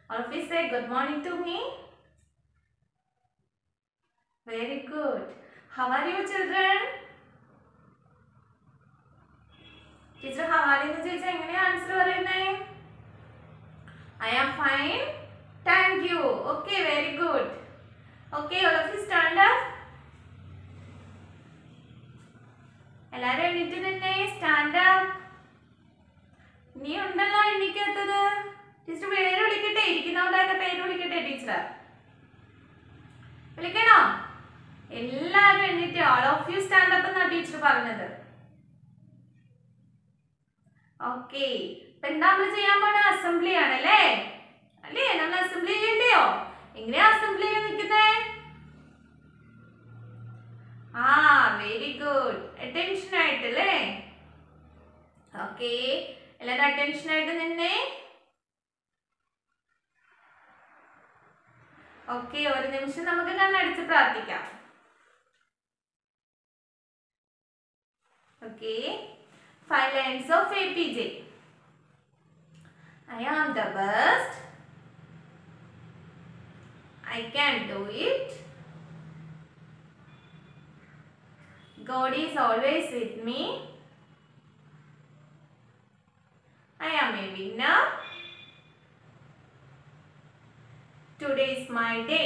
All of you say good morning to me. Very good. How are you children? Teacher how are you എന്ന് ചോദിച്ചാൽ എങ്ങനെയാ answer പറയുന്നേ I am fine thank you okay very good okay all of you stand up എല്ലാരും എണീറ്റ് നിന്നെ stand up നീ ഉണ്ടല്ലോ എണ്ണിക്കാത്തത് teacher പേര് വിളിക്കട്ടെ ഇരിക്കുന്നവരുടെ പേര് വിളിക്കട്ടെ ടീച്ചർ വിളിക്കണോ എല്ലാരും എണ്ണീറ്റ് all of you stand up എന്നാ ടീച്ചർ പറഞ്ഞത് ഓക്കെ ഇപ്പൊ എന്താ നമ്മൾ ചെയ്യാൻ പോണ അസംബ്ലി ആണല്ലേ അല്ലേ നമ്മൾ അസംബ്ലി ചെയ്യണ്ടയോ എങ്ങനെയാ അസംബ്ലിയിൽ നിൽക്കുന്നേ ആ വെരി ഗുഡ് അറ്റൻഷൻ ആയിട്ടല്ലേ ഓക്കെ എല്ലാവരും അറ്റൻഷൻ ആയിട്ട് നിന്നേ ഓക്കെ ഒരു നിമിഷം നമുക്ക് കണ്ണടിച്ച് പ്രാർത്ഥിക്കാം okay five lines of APJ. I am the best. I can do it. God is always with me. I am a winner. Today is my day.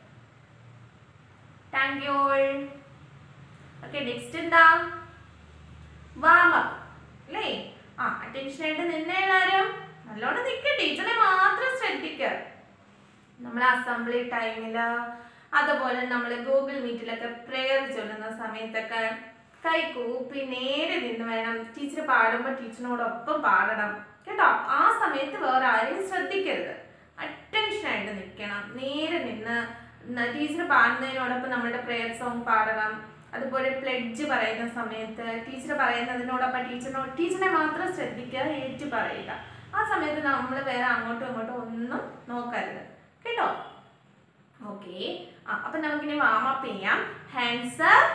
Thank you all. Okay, next എന്താ വാമ അല്ലേ ആ attention ആയിട്ട് നിന്നെ എല്ലാവരും നല്ലോണം നിൽക്കുക ടീച്ചറെ മാത്രം ശ്രദ്ധിക്കുക നമ്മൾ അസംബ്ലി ടൈമിൽ അതുപോലെ നമ്മൾ ഗൂഗിൾ മീറ്റിലൊക്കെ പ്രെയർ ചൊല്ലുന്ന സമയത്തൊക്കെ കൈ കൂപ്പി നേരെ നിന്ന് വേണം ടീച്ചർ പാടുമ്പോൾ ടീച്ചറിനോടൊപ്പം പാടണം കേട്ടോ ആ സമയത്ത് വേറെ ആരെയും ശ്രദ്ധിക്കരുത് അറ്റൻഷനായിട്ട് നിൽക്കണം നേരെ നിന്ന് ടീച്ചർ പാടുന്നതിനോടൊപ്പം നമ്മുടെ പ്രെയർ സോങ് പാടണം അതുപോലെ പ്ലെഡ്ജ് പറയുന്ന സമയത്ത് ടീച്ചർ പറയുന്നതിനോടൊപ്പം ടീച്ചറിനോട് ടീച്ചറിനെ മാത്രം ശ്രദ്ധിക്കുക ഏറ്റു പറയുക ആ സമയത്ത് നമ്മൾ വേറെ അങ്ങോട്ടും ഇങ്ങോട്ടും ഒന്നും നോക്കരുത് കേട്ടോ ഓക്കെ ആ അപ്പം നമുക്കിനി വാമപ്പ് ചെയ്യാം hands up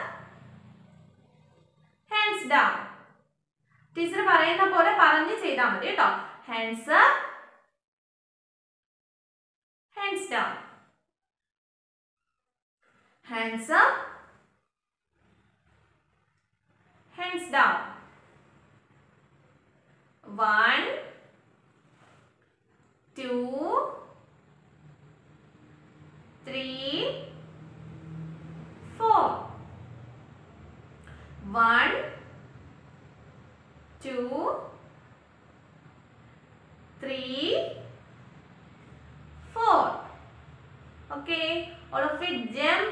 hands down teacher പറയുന്ന പോലെ പറഞ്ഞ് ചെയ്താൽ മതി കേട്ടോ hands up hands down hands up hands down. One, two, three, four. One, two, three, four. Okay, all of it jump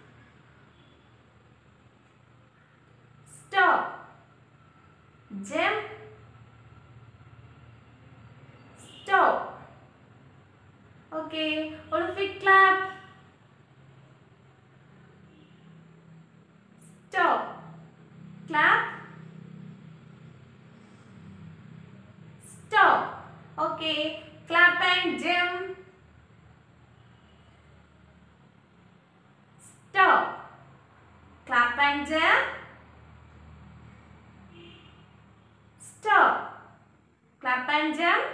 stop jump stop okay all of it clap stop clap stop okay clap and jump stop clap and jump stop clap and jump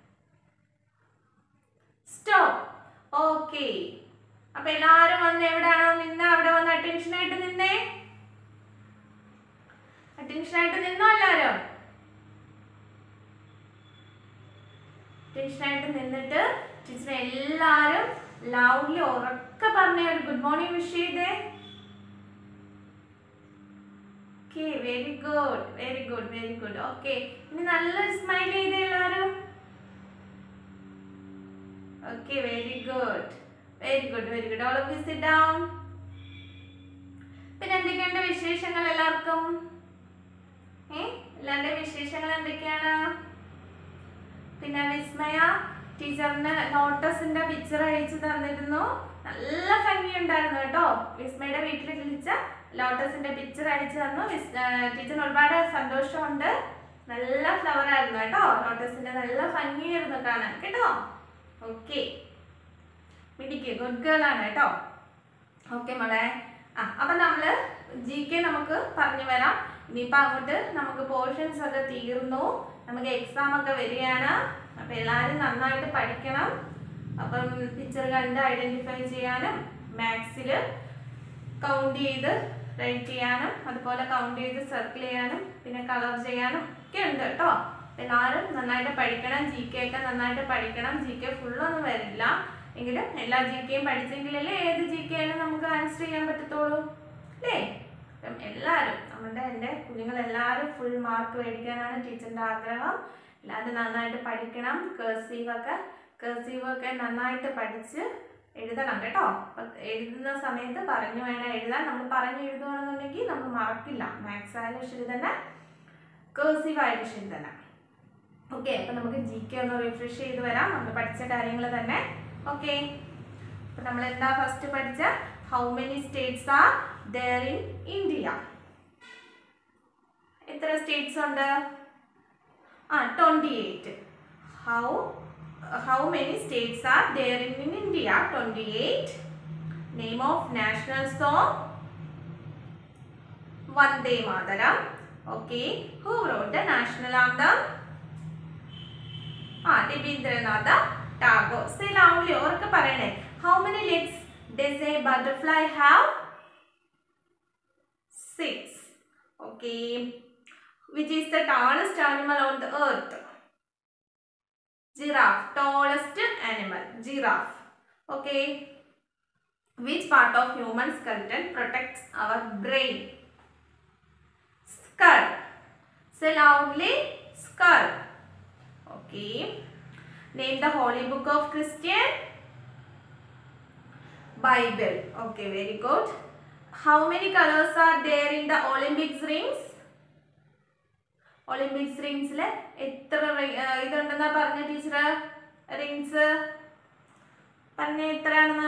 stop okay അപ്പൊ എല്ലാരും വന്ന് എവിടെയാണോ നിന്ന് അവിടെ വന്ന് attention ആയിട്ട് നിന്നേ attention ആയിട്ട് നിന്നോ എല്ലാരും അറ്റൻഷൻ ആയിട്ട് നിന്നിട്ട് ടീച്ചർ എല്ലാരും ലൗഡ്ലി ഉറക്കെ പറഞ്ഞ ഒരു ഗുഡ് മോർണിംഗ് വിഷ് ചെയ്തേ okay very good very good very good okay ഇനി നല്ലൊരു സ്മൈൽ ചെയ്തേ എല്ലാവരും okay very good very good very good all of you sit down പിന്നെ എന്തൊക്കെയുണ്ട് വിശേഷങ്ങൾ എല്ലാവർക്കും ഏ എല്ലാവരുടെയും വിശേഷങ്ങൾ എന്തൊക്കെയാണ് പിന്നെ വിസ്മയ ടീച്ചറിന് ലോട്ടസിന്റെ പിക്ചർ അയച്ചു തന്നിരുന്നു നല്ല ഭംഗിയുണ്ടായിരുന്നു കേട്ടോ വിസ്മയുടെ വീട്ടിൽ വിളിച്ച ലോട്ടസിന്റെ പിക്ചർ അയച്ചു തന്നു ടീച്ചറിന് ഒരുപാട് സന്തോഷമുണ്ട് നല്ല ഫ്ലവർ ആയിരുന്നു കേട്ടോ ലോട്ടസിന്റെ നല്ല ഭംഗിയായിരുന്നു കാണാൻ കേട്ടോ ഓക്കെ മിടിക്ക് ഗുഡ് ഗേൾ ആണ് കേട്ടോ ഓക്കെ മോളെ ആ അപ്പം നമ്മൾ ജി കെ നമുക്ക് പറഞ്ഞു വരാം ഇനിയിപ്പോൾ അങ്ങോട്ട് നമുക്ക് പോർഷൻസ് ഒക്കെ തീർന്നു നമുക്ക് എക്സാം ഒക്കെ വരികയാണ് അപ്പം എല്ലാവരും നന്നായിട്ട് പഠിക്കണം അപ്പം പിക്ചർ കണ്ട് ഐഡന്റിഫൈ ചെയ്യാനും മാത്സിൽ കൗണ്ട് ചെയ്ത് റൈറ്റ് ചെയ്യാനും അതുപോലെ കൗണ്ട് ചെയ്ത് സർക്കിൾ ചെയ്യാനും പിന്നെ കളർ ചെയ്യാനും ഒക്കെ ഉണ്ട് കേട്ടോ എല്ലാവരും നന്നായിട്ട് പഠിക്കണം ജി കെ ഒക്കെ നന്നായിട്ട് പഠിക്കണം ജി കെ ഫുള്ളൊന്നും വരില്ല എങ്കിലും എല്ലാ ജി കെയും പഠിച്ചെങ്കിലല്ലേ ഏത് ജി കെ ആയാലും നമുക്ക് ആൻസർ ചെയ്യാൻ പറ്റത്തുള്ളൂ അല്ലേ അപ്പം എല്ലാവരും നമ്മുടെ എൻ്റെ കുഞ്ഞുങ്ങളെല്ലാവരും ഫുൾ മാർക്ക് മേടിക്കാനാണ് ടീച്ചറിൻ്റെ ആഗ്രഹം എല്ലാവരും നന്നായിട്ട് പഠിക്കണം കേഴ്സീവ് ഒക്കെ കേഴ്സീവ് ഒക്കെ നന്നായിട്ട് പഠിച്ച് എഴുതണം കേട്ടോ അപ്പൊ എഴുതുന്ന സമയത്ത് പറഞ്ഞു വേണം എഴുതാൻ നമ്മൾ പറഞ്ഞു എഴുതുകയാണെന്നുണ്ടെങ്കിൽ നമ്മൾ മറക്കില്ല മാത്സ് ആയാലും ശരി തന്നെ കേഴ്സീവ് ആയാലും ശരി തന്നെ ഓക്കെ അപ്പൊ നമുക്ക് ജി കെ ഒന്ന് റിഫ്രഷ് ചെയ്ത് വരാം നമ്മൾ പഠിച്ച കാര്യങ്ങൾ തന്നെ ഓക്കെ അപ്പൊ നമ്മൾ എന്താ ഫസ്റ്റ് പഠിച്ച how many states are there in India എത്ര സ്റ്റേറ്റ്സ് ഉണ്ട് ആ twenty eight how how many states are there in in India twenty eight name of national song Vande Mataram okay who wrote the national anthem ആ Rabindranath Tagore say loudly ഓർക്ക് പറയണേ how many legs does a butterfly have six okay which is the tallest animal on the earth giraffe tallest animal giraffe okay which part of human skeleton protects our brain skull say loudly skull okay name the holy book of christian bible okay very good how many colors are there in the olympics rings Olympics റിങ്സിൽ എത്ര റി- ആ, ഇതുണ്ടെന്നാ പറഞ്ഞ teacher rings പറഞ്ഞ എത്രയാണെന്ന്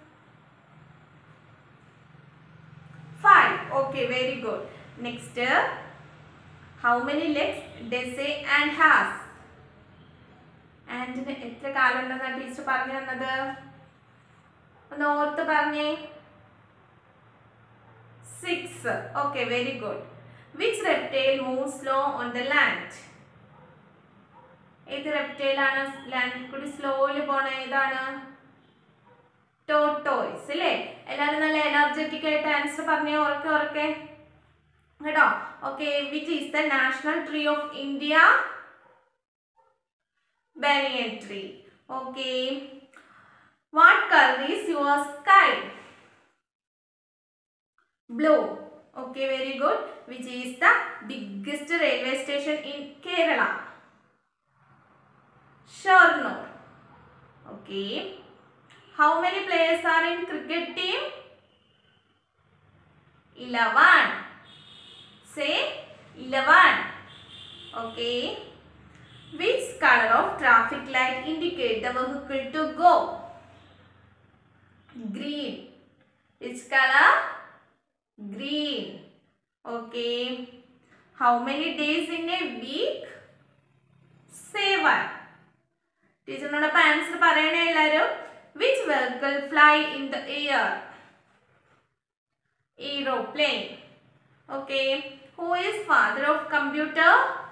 five okay very good next how many legs does a ant has ആൻഡിന് എത്ര കാലുണ്ടെന്നാണ് ടീച്ചർ പറഞ്ഞു തന്നത് ഒന്ന് ഓർത്ത് പറഞ്ഞേ six okay very good which reptile moves slow on the land ഏത് reptile ആണ് ലാൻഡിൽ കൂടി സ്ലോയിൽ പോണ ഏതാണ് ടോട്ടോയ്സ് അല്ലേ എല്ലാവരും നല്ല എനർജറ്റിക് ആയിട്ട് ആൻസർ പറഞ്ഞേ ഉറക്കെ ഉറക്കെ കേട്ടോ okay which is the national tree of India banyan tree okay what color is your sky blue okay very good which is the biggest railway station in kerala Sharnoor. Okay. How many players are in cricket team? 11. Say 11. Okay. Which color of traffic light indicate the vehicle to go? Green. Which color? Green. Okay. How many days in a week? Seven. ടീച്ചറിനോടൊപ്പം answer പറയണേ എല്ലാവരും which vehicle fly in the air aeroplane okay who is father of computer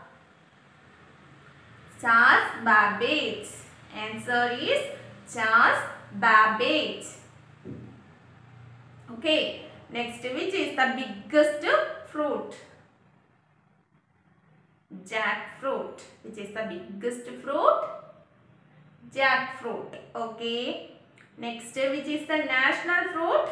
Charles Babbage answer is Charles Babbage okay next which is the biggest fruit jackfruit which is the biggest fruit jackfruit okay next which is the national fruit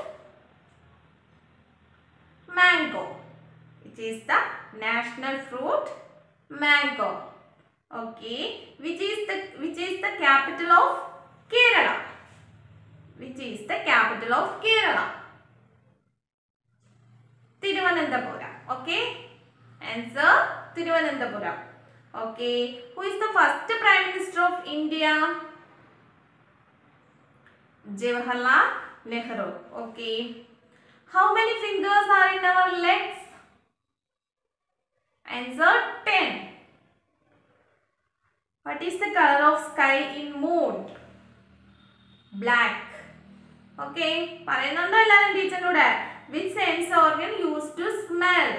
mango which is the national fruit mango okay which is the which is the capital of kerala which is the capital of kerala Thiruvananthapuram okay answer Thiruvananthapuram okay who is the first prime minister of India Jawaharlal Nehru okay how many fingers are in our legs answer ten what is the colour of sky in moon black okay പറയുന്നുണ്ടോ എല്ലാവരും ടീച്ചറിനൂടെ which sense organ use to smell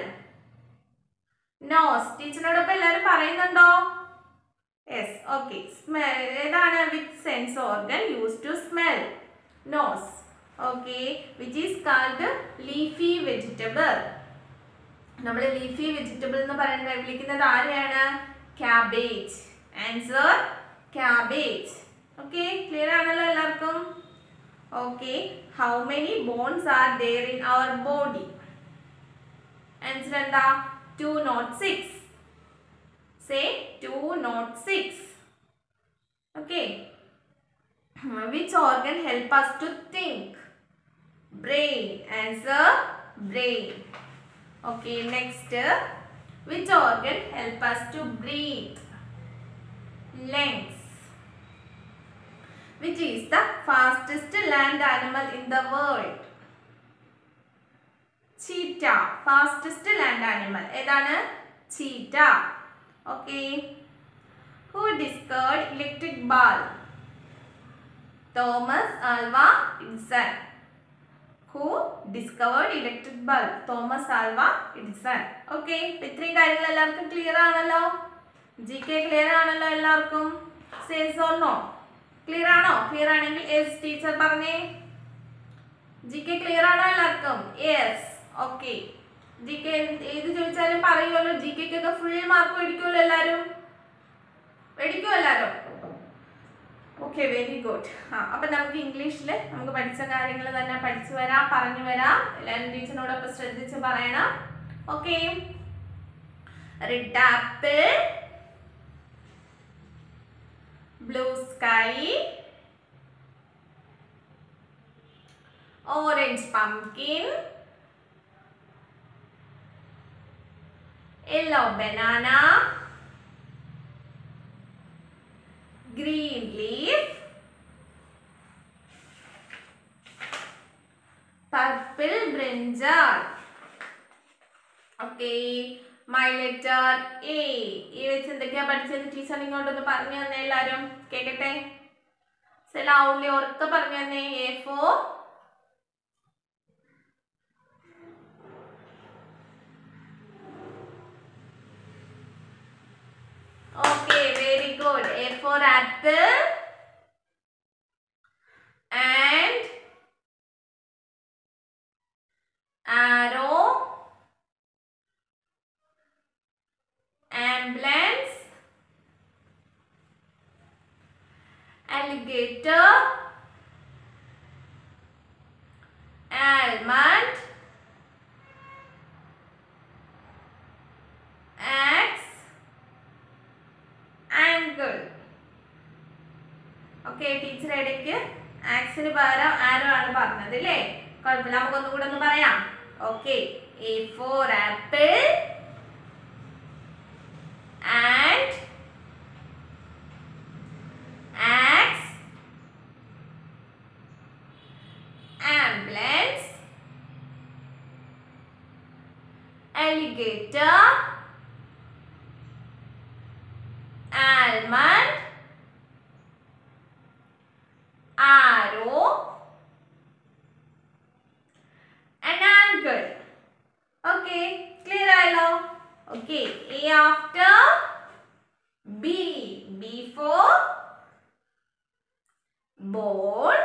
nose ടീച്ചറിനോടൊപ്പം എല്ലാവരും പറയുന്നുണ്ടോ yes okay ഏതാണ് which sense organ use to smell nose okay which is called leafy vegetable നമ്മൾ leafy vegetable എന്ന് പറയുന്നത് വിളിക്കുന്നത് ആരെയാണ് cabbage answer cabbage okay clear ആണല്ലോ എല്ലാവർക്കും okay how many bones are there in our body answer എന്താ two nought six say two nought six okay which organ help us to think brain answer brain Okay, next, which organ help us to breathe? Lungs. Which is the fastest land animal in the world? Cheetah. Fastest land animal. ഏതാണ് cheetah. Okay. Who discovered electric bulb? Thomas Alva Edison. Who discovered electric bulb Thomas Alva Edison okay ഇത്രയും കാര്യങ്ങൾ എല്ലാവർക്കും clear ആണല്ലോ G K clear ആണല്ലോ എല്ലാവർക്കും yes or no clear ആണോ clear ആണെങ്കിൽ yes teacher പറഞ്ഞേ ജി കെ ക്ലിയർ ആണോ എല്ലാവർക്കും യെസ് ഓക്കെ ജി കെ ഏത് ചോദിച്ചാലും പറയുമല്ലോ ജി കെക്കൊക്കെ ഫുൾ മാർക്ക് മേടിക്കുമല്ലോ എല്ലാവരും മേടിക്കുമോ എല്ലാവരും ഓക്കെ വെരി ഗുഡ് ആ അപ്പം നമുക്ക് ഇംഗ്ലീഷിൽ നമുക്ക് പഠിച്ച കാര്യങ്ങൾ തന്നെ പഠിച്ചു വരാം പറഞ്ഞു വരാം എല്ലാവരും ടീച്ചറിനോടൊപ്പം ശ്രദ്ധിച്ച് പറയണം okay red apple blue sky orange pumpkin yellow banana green leaf purple brinjal okay my letter a ഈ വെച്ച് എന്തൊക്കെയാ പഠിച്ചത് ടീച്ചർ ഇങ്ങോട്ടൊന്ന് പറഞ്ഞു തന്നെ എല്ലാരും കേക്കട്ടെ ലൗഡ്ലി ഉറക്കെ പറഞ്ഞു തന്നെ A for Okay, very good. A for apple and arrow, ambulance, alligator, almond, axe, angle okay teacher ഇടയ്ക്ക് ആക്സിന് പകരം ആരോ ആണ് പറഞ്ഞത് അല്ലേ കുഴപ്പമില്ല നമുക്കൊന്നും കൂടെ ഒന്ന് പറയാം okay A for apple and axe ambulance alligator almond, arrow, and angle. Okay, clear ആയല്ലോ Okay, A after B. B for ball,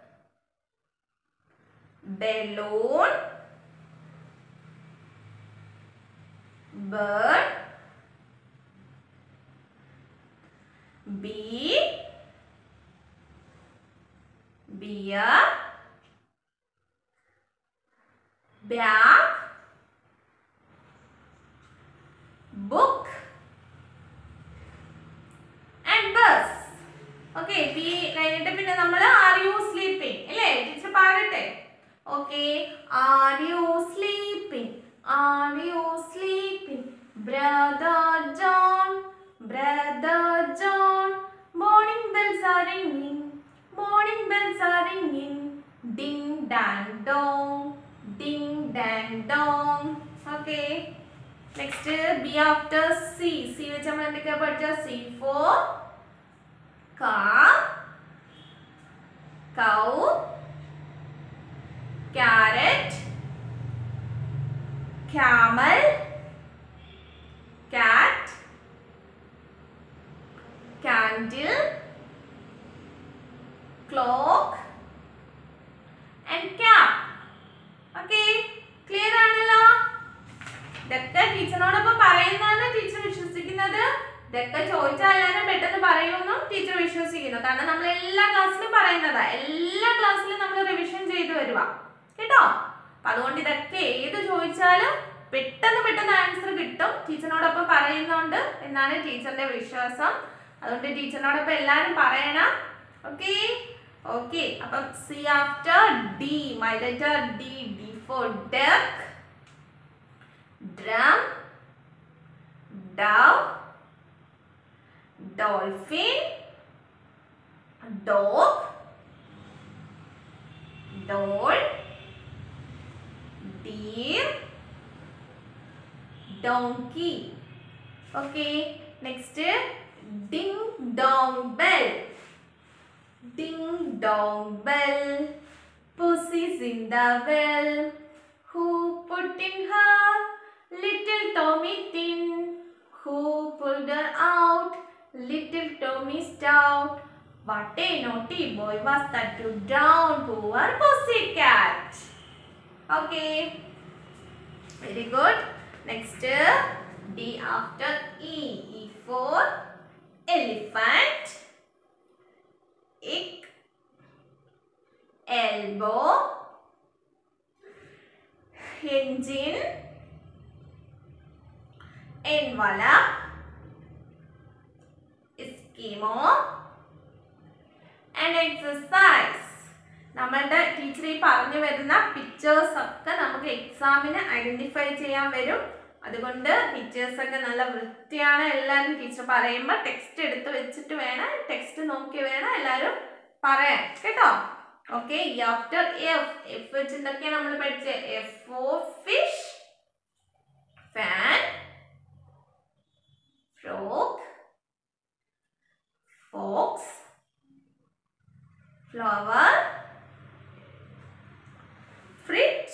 balloon, bird, B beer bag book and bus okay P കഴിഞ്ഞിട്ട് പിന്നെ നമ്മൾ are you sleeping അല്ലേ teacher പാടട്ടെ okay are you sleeping are you sleeping brother John brother John morning bells are ringing morning bells are ringing ding dang dong ding dang dong okay next B after C C വെച്ച് നമ്മൾ എന്തൊക്കെയാ പഠിച്ച C for car, cow, carrot, camel, cat, candle, കാരണം നമ്മൾ എല്ലാ ക്ലാസ്സിലും പറയുന്നതാ എല്ലാ ക്ലാസ്സിലും നമ്മൾ റിവിഷൻ ചെയ്തു വരുക കേട്ടോ അപ്പൊ അതുകൊണ്ട് ഇതൊക്കെ ഏത് ചോദിച്ചാലും പെട്ടെന്ന് പെട്ടെന്ന് ആൻസർ കിട്ടും ടീച്ചറിനോടൊപ്പം പറയുന്നുണ്ട് എന്നാണ് ടീച്ചറിന്റെ വിശ്വാസം അതുകൊണ്ട് ടീച്ചറിനോടൊപ്പം എല്ലാവരും പറയണം ഓക്കെ ഓക്കെ അപ്പം C after D my letter D D for duck drum dove dolphin dog doll deer donkey okay next ding dong bell ding dong bell pussy's in the well who put in her little tommy tin who pulled her out little tommy stout what a naughty boy was that to drown poor pussycat okay very good next d after e e for elephant ick elbow engine envelope schemo and exercise നമ്മളുടെ teacher ഈ പറഞ്ഞു വരുന്ന pictures ഒക്കെ നമുക്ക് എക്സാമിന് identify ചെയ്യാൻ വരും അതുകൊണ്ട് പിക്ചേഴ്സ് ഒക്കെ നല്ല വൃത്തിയാണ് എല്ലാവരും ടീച്ചർ പറയുമ്പോൾ ടെക്സ്റ്റ് എടുത്ത് വെച്ചിട്ട് വേണം ടെക്സ്റ്റ് നോക്കി വേണം എല്ലാവരും പറയാൻ കേട്ടോ ഓക്കെ ആഫ്റ്റർ എഫ് എഫ് വെച്ച് എന്തൊക്കെയാണ് നമ്മൾ പഠിച്ചത് F for fish fan frog, fox, flower, fridge,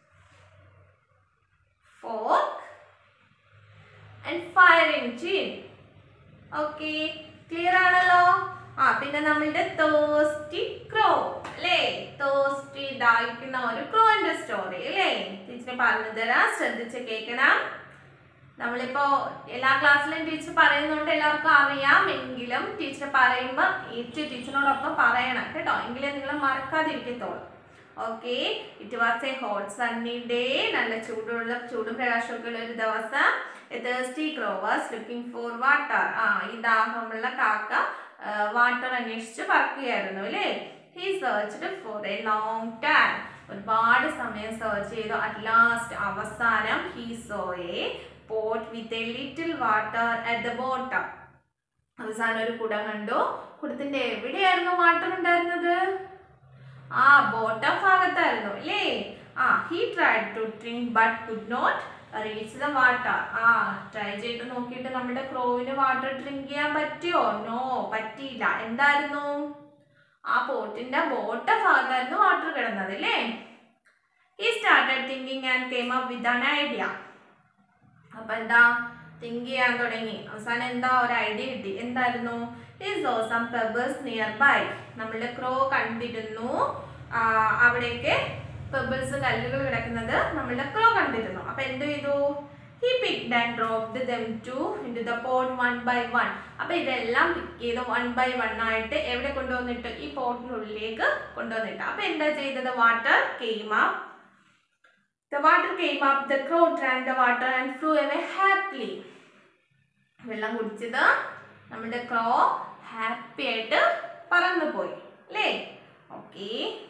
fork, and fire engine. Okay clear ആണല്ലോ ആ പിന്നെ നമ്മളുടെ തേഴ്സ്റ്റി ക്രോ അല്ലേ തേഴ്സ്റ്റി ദാഹിക്കുന്ന ഒരു ക്രോന്റെ സ്റ്റോറി അല്ലേ ടീച്ചർ പറഞ്ഞു തരാം ശ്രദ്ധിച്ച് കേൾക്കണം നമ്മളിപ്പോ എല്ലാ ക്ലാസ്സിലും ടീച്ചർ പറയുന്നുണ്ട് എല്ലാവർക്കും അറിയാം എങ്കിലും ടീച്ചർ പറയുമ്പോൾ ഏറ്റവും ടീച്ചറിനോടൊപ്പം പറയണം കേട്ടോ എങ്കിലേ നിങ്ങൾ മറക്കാതിരിക്കത്തുള്ളൂ okay it was a hot sunny day നല്ല ചൂടുള്ള ചൂടും പ്രകാശമൊക്കെ ഉള്ള ഒരു ദിവസം thirsty crows looking for water ആ ഈ ദാഹമുള്ള കാക്ക വാട്ടർ അന്വേഷിച്ച് പറക്കുകയായിരുന്നു അല്ലേ he searched for a long time ഒരുപാട് സമയം സെർച്ച് ചെയ്തു അറ്റ് ലാസ്റ്റ് അവസാനം he saw a pot with a little water at the bottom അവസാനം ഒരു കുടം കണ്ടു കുടത്തിന്റെ എവിടെയായിരുന്നു വാട്ടർ ഉണ്ടായിരുന്നത് ആ ബോട്ടം ഭാഗത്തായിരുന്നു അല്ലേ ആ he tried to drink but could not reach the water ആ ട്രൈ ചെയ്ത് നോക്കിയിട്ട് നമ്മുടെ ക്രോവിന് വാട്ടർ ഡ്രിങ്ക് ചെയ്യാൻ പറ്റിയോ നോ പറ്റിയില്ല എന്തായിരുന്നു ആ പോട്ടിന്റെ ബോട്ട ഭാഗത്തായിരുന്നു വാട്ടർ കിടന്നത് അല്ലേ he started thinking and came up with an idea അപ്പൊ എന്താ തിങ്ക് ചെയ്യാൻ തുടങ്ങി അവസാനം എന്താ ഒരു ഐഡിയ കിട്ടി എന്തായിരുന്നു is some pebbles near by നമ്മളുടെ ക്രോ കണ്ടിരുന്നു ആ, അവിടേക്ക് പെബിൾസ് കല്ലുകൾ കിടക്കുന്നത് നമ്മളുടെ ക്രോ കണ്ടിരുന്നു അപ്പൊ എന്ത് ചെയ്തു he picked and dropped them to in to the pot one by one അപ്പൊ ഇതെല്ലാം പിക്ക് ചെയ്ത് വൺ ബൈ വൺ ആയിട്ട് എവിടെ കൊണ്ടുവന്നിട്ട് ഈ പോട്ടിനുള്ളിലേക്ക് കൊണ്ടുവന്നിട്ട് അപ്പൊ എന്താ ചെയ്തത് water came up The water came up, the crow drank the water and flew away happily. വെള്ളം കുടിച്ചത് നമ്മുടെ ക്രോ ഹാപ്പി ആയിട്ട് പറന്നു പോയി അല്ലേ okay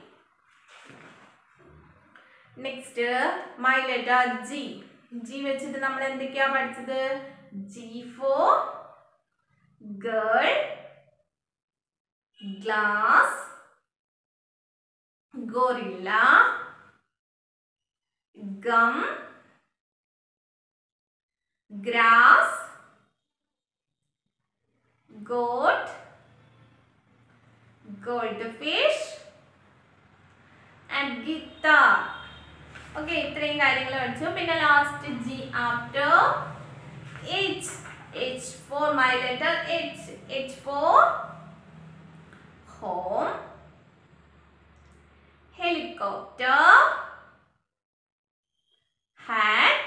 next my letter G G വെച്ചിട്ട് നമ്മൾ എന്തൊക്കെയാ പഠിച്ചത് G for girl glass gorilla gum, grass, goat, goldfish, and guitar. Okay ഇത്രയും കാര്യങ്ങൾ പഠിച്ചു പിന്നെ last G after H H for my letter H H for home helicopter hat,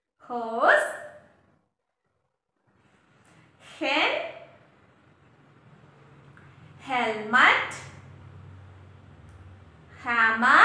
horse, hen, helmet hammer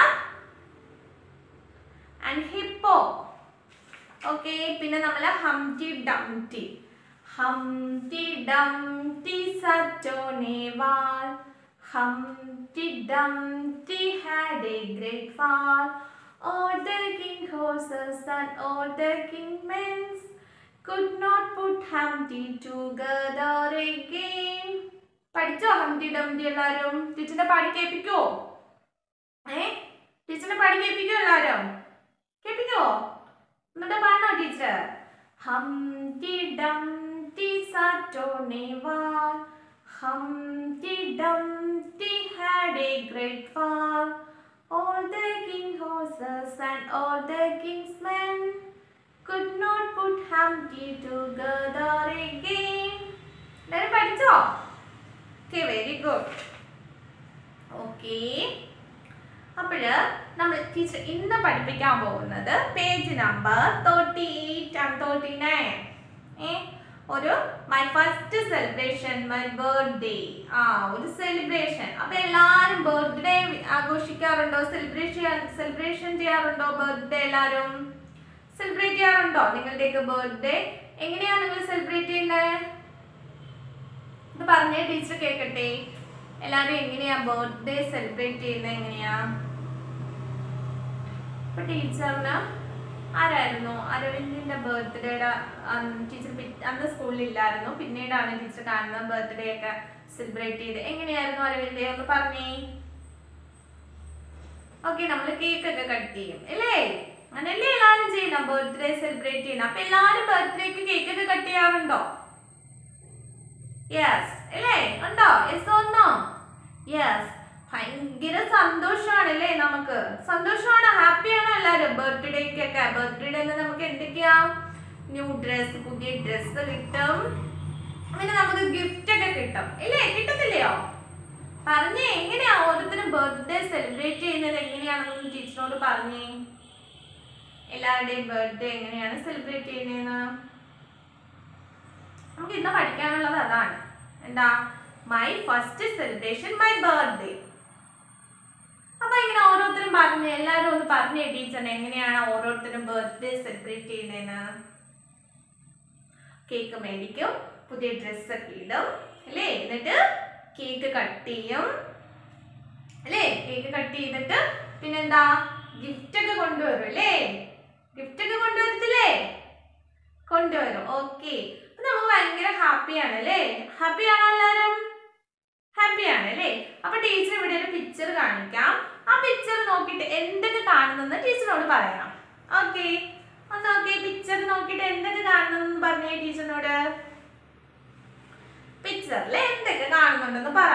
and hippo okay പിന്നെ നമ്മൾ Humpty Dumpty Humpty Dumpty sat on a wall Humpty Dumpty had a great fall All the king horses and all the king men could not put Humpty together again. പഠിച്ചോ Humpty Dumpty എല്ലാരും ടീച്ചറിനെ പാടി കേൾപ്പിക്കോ ഏ ടീച്ചറിനെ പാടി കേൾപ്പിക്കോ എല്ലാരും കേൾപ്പിക്കോ എന്നിട്ട് പാടണോ teacher Humpty Dumpty sat on a wall Humpty Dumpty had a great fall All the king horses and all the king's men could not put Humpty together again. എല്ലാവരും പഠിച്ചോ ഓക്കെ വെരി ഗുഡ് ഓക്കെ അപ്പോൾ നമ്മൾ ടീച്ചർ ഇന്ന് പഠിപ്പിക്കാൻ പോകുന്നത് page number thirty eight and thirty nine ഏ ഒരു my first celebration my birthday ആ ഒരു സെലിബ്രേഷൻ അപ്പൊ എല്ലാരും ബർത്ത്ഡേ ആഘോഷിക്കാറുണ്ടോ സെലിബ്രേഷൻ സെലിബ്രേഷൻ ചെയ്യാറുണ്ടോ ബർത്ത്ഡേ എല്ലാരും സെലിബ്രേറ്റ് ചെയ്യാറുണ്ടോ നിങ്ങളുടെയൊക്കെ ബർത്ത്ഡേ എങ്ങനെയാ നിങ്ങൾ സെലിബ്രേറ്റ് ചെയ്യുന്നത് ഇത് പറഞ്ഞേ ടീച്ചർ കേൾക്കട്ടെ എല്ലാരും എങ്ങനെയാ ബർത്ത്ഡേ സെലിബ്രേറ്റ് ചെയ്യുന്നത് എങ്ങനെയാ ഇപ്പൊ ടീച്ചറിന് ആരായിരുന്നു അരവിന്ദിന്റെ ബർത്ത്ഡേയുടെ ടീച്ചർ അന്ന് സ്കൂളിൽ ഇല്ലായിരുന്നു പിന്നീടാണ് ടീച്ചർ കാണുന്നത് ബർത്ത്ഡേ ഒക്കെ സെലിബ്രേറ്റ് ചെയ്ത് എങ്ങനെയായിരുന്നു അരവിന്ദ് ഒന്ന് പറഞ്ഞേ ഓക്കെ നമ്മൾ കേക്ക് ഒക്കെ കട്ട് ചെയ്യും അല്ലേ അങ്ങനല്ലേ എല്ലാവരും ചെയ്യണം ബർത്ത്ഡേ സെലിബ്രേറ്റ് ചെയ്യണം അപ്പൊ എല്ലാവരും ബർത്ത്ഡേക്ക് കേക്ക് ഒക്കെ കട്ട് ചെയ്യാറുണ്ടോ യെസ് അല്ലേ ഉണ്ടോ യെസ് ഒന്നോ യെസ് ഭയങ്കര സന്തോഷമാണ് അല്ലേ നമുക്ക് സന്തോഷമാണ് ഹാപ്പിയാണോ എല്ലാവരും ബർത്ത്ഡേക്കൊക്കെ ബർത്ത്ഡേ നമുക്ക് എന്തൊക്കെയാ ന്യൂ ഡ്രസ് പുതിയ ഡ്രസ്സ് കിട്ടും പിന്നെ നമുക്ക് ഗിഫ്റ്റ് ഒക്കെ കിട്ടും ഇല്ലേ കിട്ടത്തില്ലയോ പറഞ്ഞേ എങ്ങനെയാ ഓരോരുത്തരും ബർത്ത്ഡേ സെലിബ്രേറ്റ് ചെയ്യുന്നത് എങ്ങനെയാണെന്ന് ടീച്ചറോട് പറഞ്ഞേ എല്ലാവരുടെയും ബർത്ത്ഡേ എങ്ങനെയാണ് സെലിബ്രേറ്റ് ചെയ്യുന്നതെന്ന് നമുക്ക് ഇന്ന് പഠിക്കാനുള്ളത് അതാണ് എന്താ my first celebration my birthday അപ്പൊ ഇങ്ങനെ ഓരോരുത്തരും പറഞ്ഞു എല്ലാവരും ഒന്ന് പറഞ്ഞേ ടീച്ചറിന് എങ്ങനെയാണ് ഓരോരുത്തരും ബർത്ത്ഡേ സെലിബ്രേറ്റ് ചെയ്യുന്നതെന്ന് കേക്ക് മേടിക്കും പുതിയ ഡ്രസ്സൊക്കെ ഇടും അല്ലേ എന്നിട്ട് കേക്ക് കട്ട് ചെയ്യും അല്ലേ കേക്ക് കട്ട് ചെയ്തിട്ട് പിന്നെന്താ ഗിഫ്റ്റ് ഒക്കെ കൊണ്ടുവരും അല്ലേ ഗിഫ്റ്റ് ഒക്കെ കൊണ്ടുവരത്തില്ലേ കൊണ്ടുവരും ഓക്കെ അപ്പൊ നമുക്ക് ഭയങ്കര ഹാപ്പിയാണ് അല്ലേ ഹാപ്പിയാണോ എല്ലാവരും ഹാപ്പിയാണ് അല്ലേ അപ്പൊ ടീച്ചർ ഇവിടെ ഒരു പിക്ചർ കാണിക്കാം ആ പിക്ചർ നോക്കിയിട്ട് എന്തൊക്കെ കാണുന്നെന്ന് ടീച്ചറിനോട് പറയാം ഓക്കെ ഒന്ന് ഓക്കെ പിക്ചർ നോക്കിയിട്ട് എന്തൊക്കെ കാണുന്നെന്ന് പറഞ്ഞേ ടീച്ചറിനോട് പിക്ചറിൽ എന്തൊക്കെ കാണുന്നുണ്ടെന്ന് പറ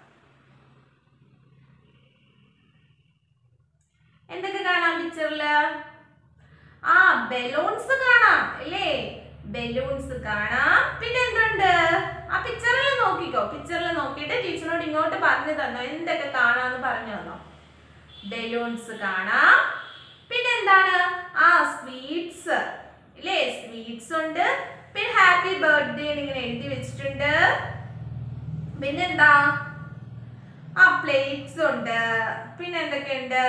എന്തൊക്കെ കാണാം പിക്ചറില് ആ ബലൂൺസ് കാണാം അല്ലേ ബലൂൺസ് കാണാം പിന്നെ എന്തുണ്ട് ആ പിക്ചറിൽ നോക്കിക്കോ പിക്ചറിൽ നോക്കിയിട്ട് ടീച്ചറിനോട് ഇങ്ങോട്ട് പറഞ്ഞു തന്നോ എന്തൊക്കെ കാണാന്ന് പറഞ്ഞു തന്നോ ബലൂൺസ് കാണാം പിന്നെ എന്താണ് ആ സ്വീറ്റ്സ് ഇല്ലേ സ്വീറ്റ്സ് ഉണ്ട് പിന്നെ ഹാപ്പി ബർത്ത്ഡേ ഇങ്ങനെ എഴുതി വെച്ചിട്ടുണ്ട് പിന്നെന്താ ആ പ്ലേറ്റ്സ് ഉണ്ട് പിന്നെ എന്തൊക്കെയുണ്ട്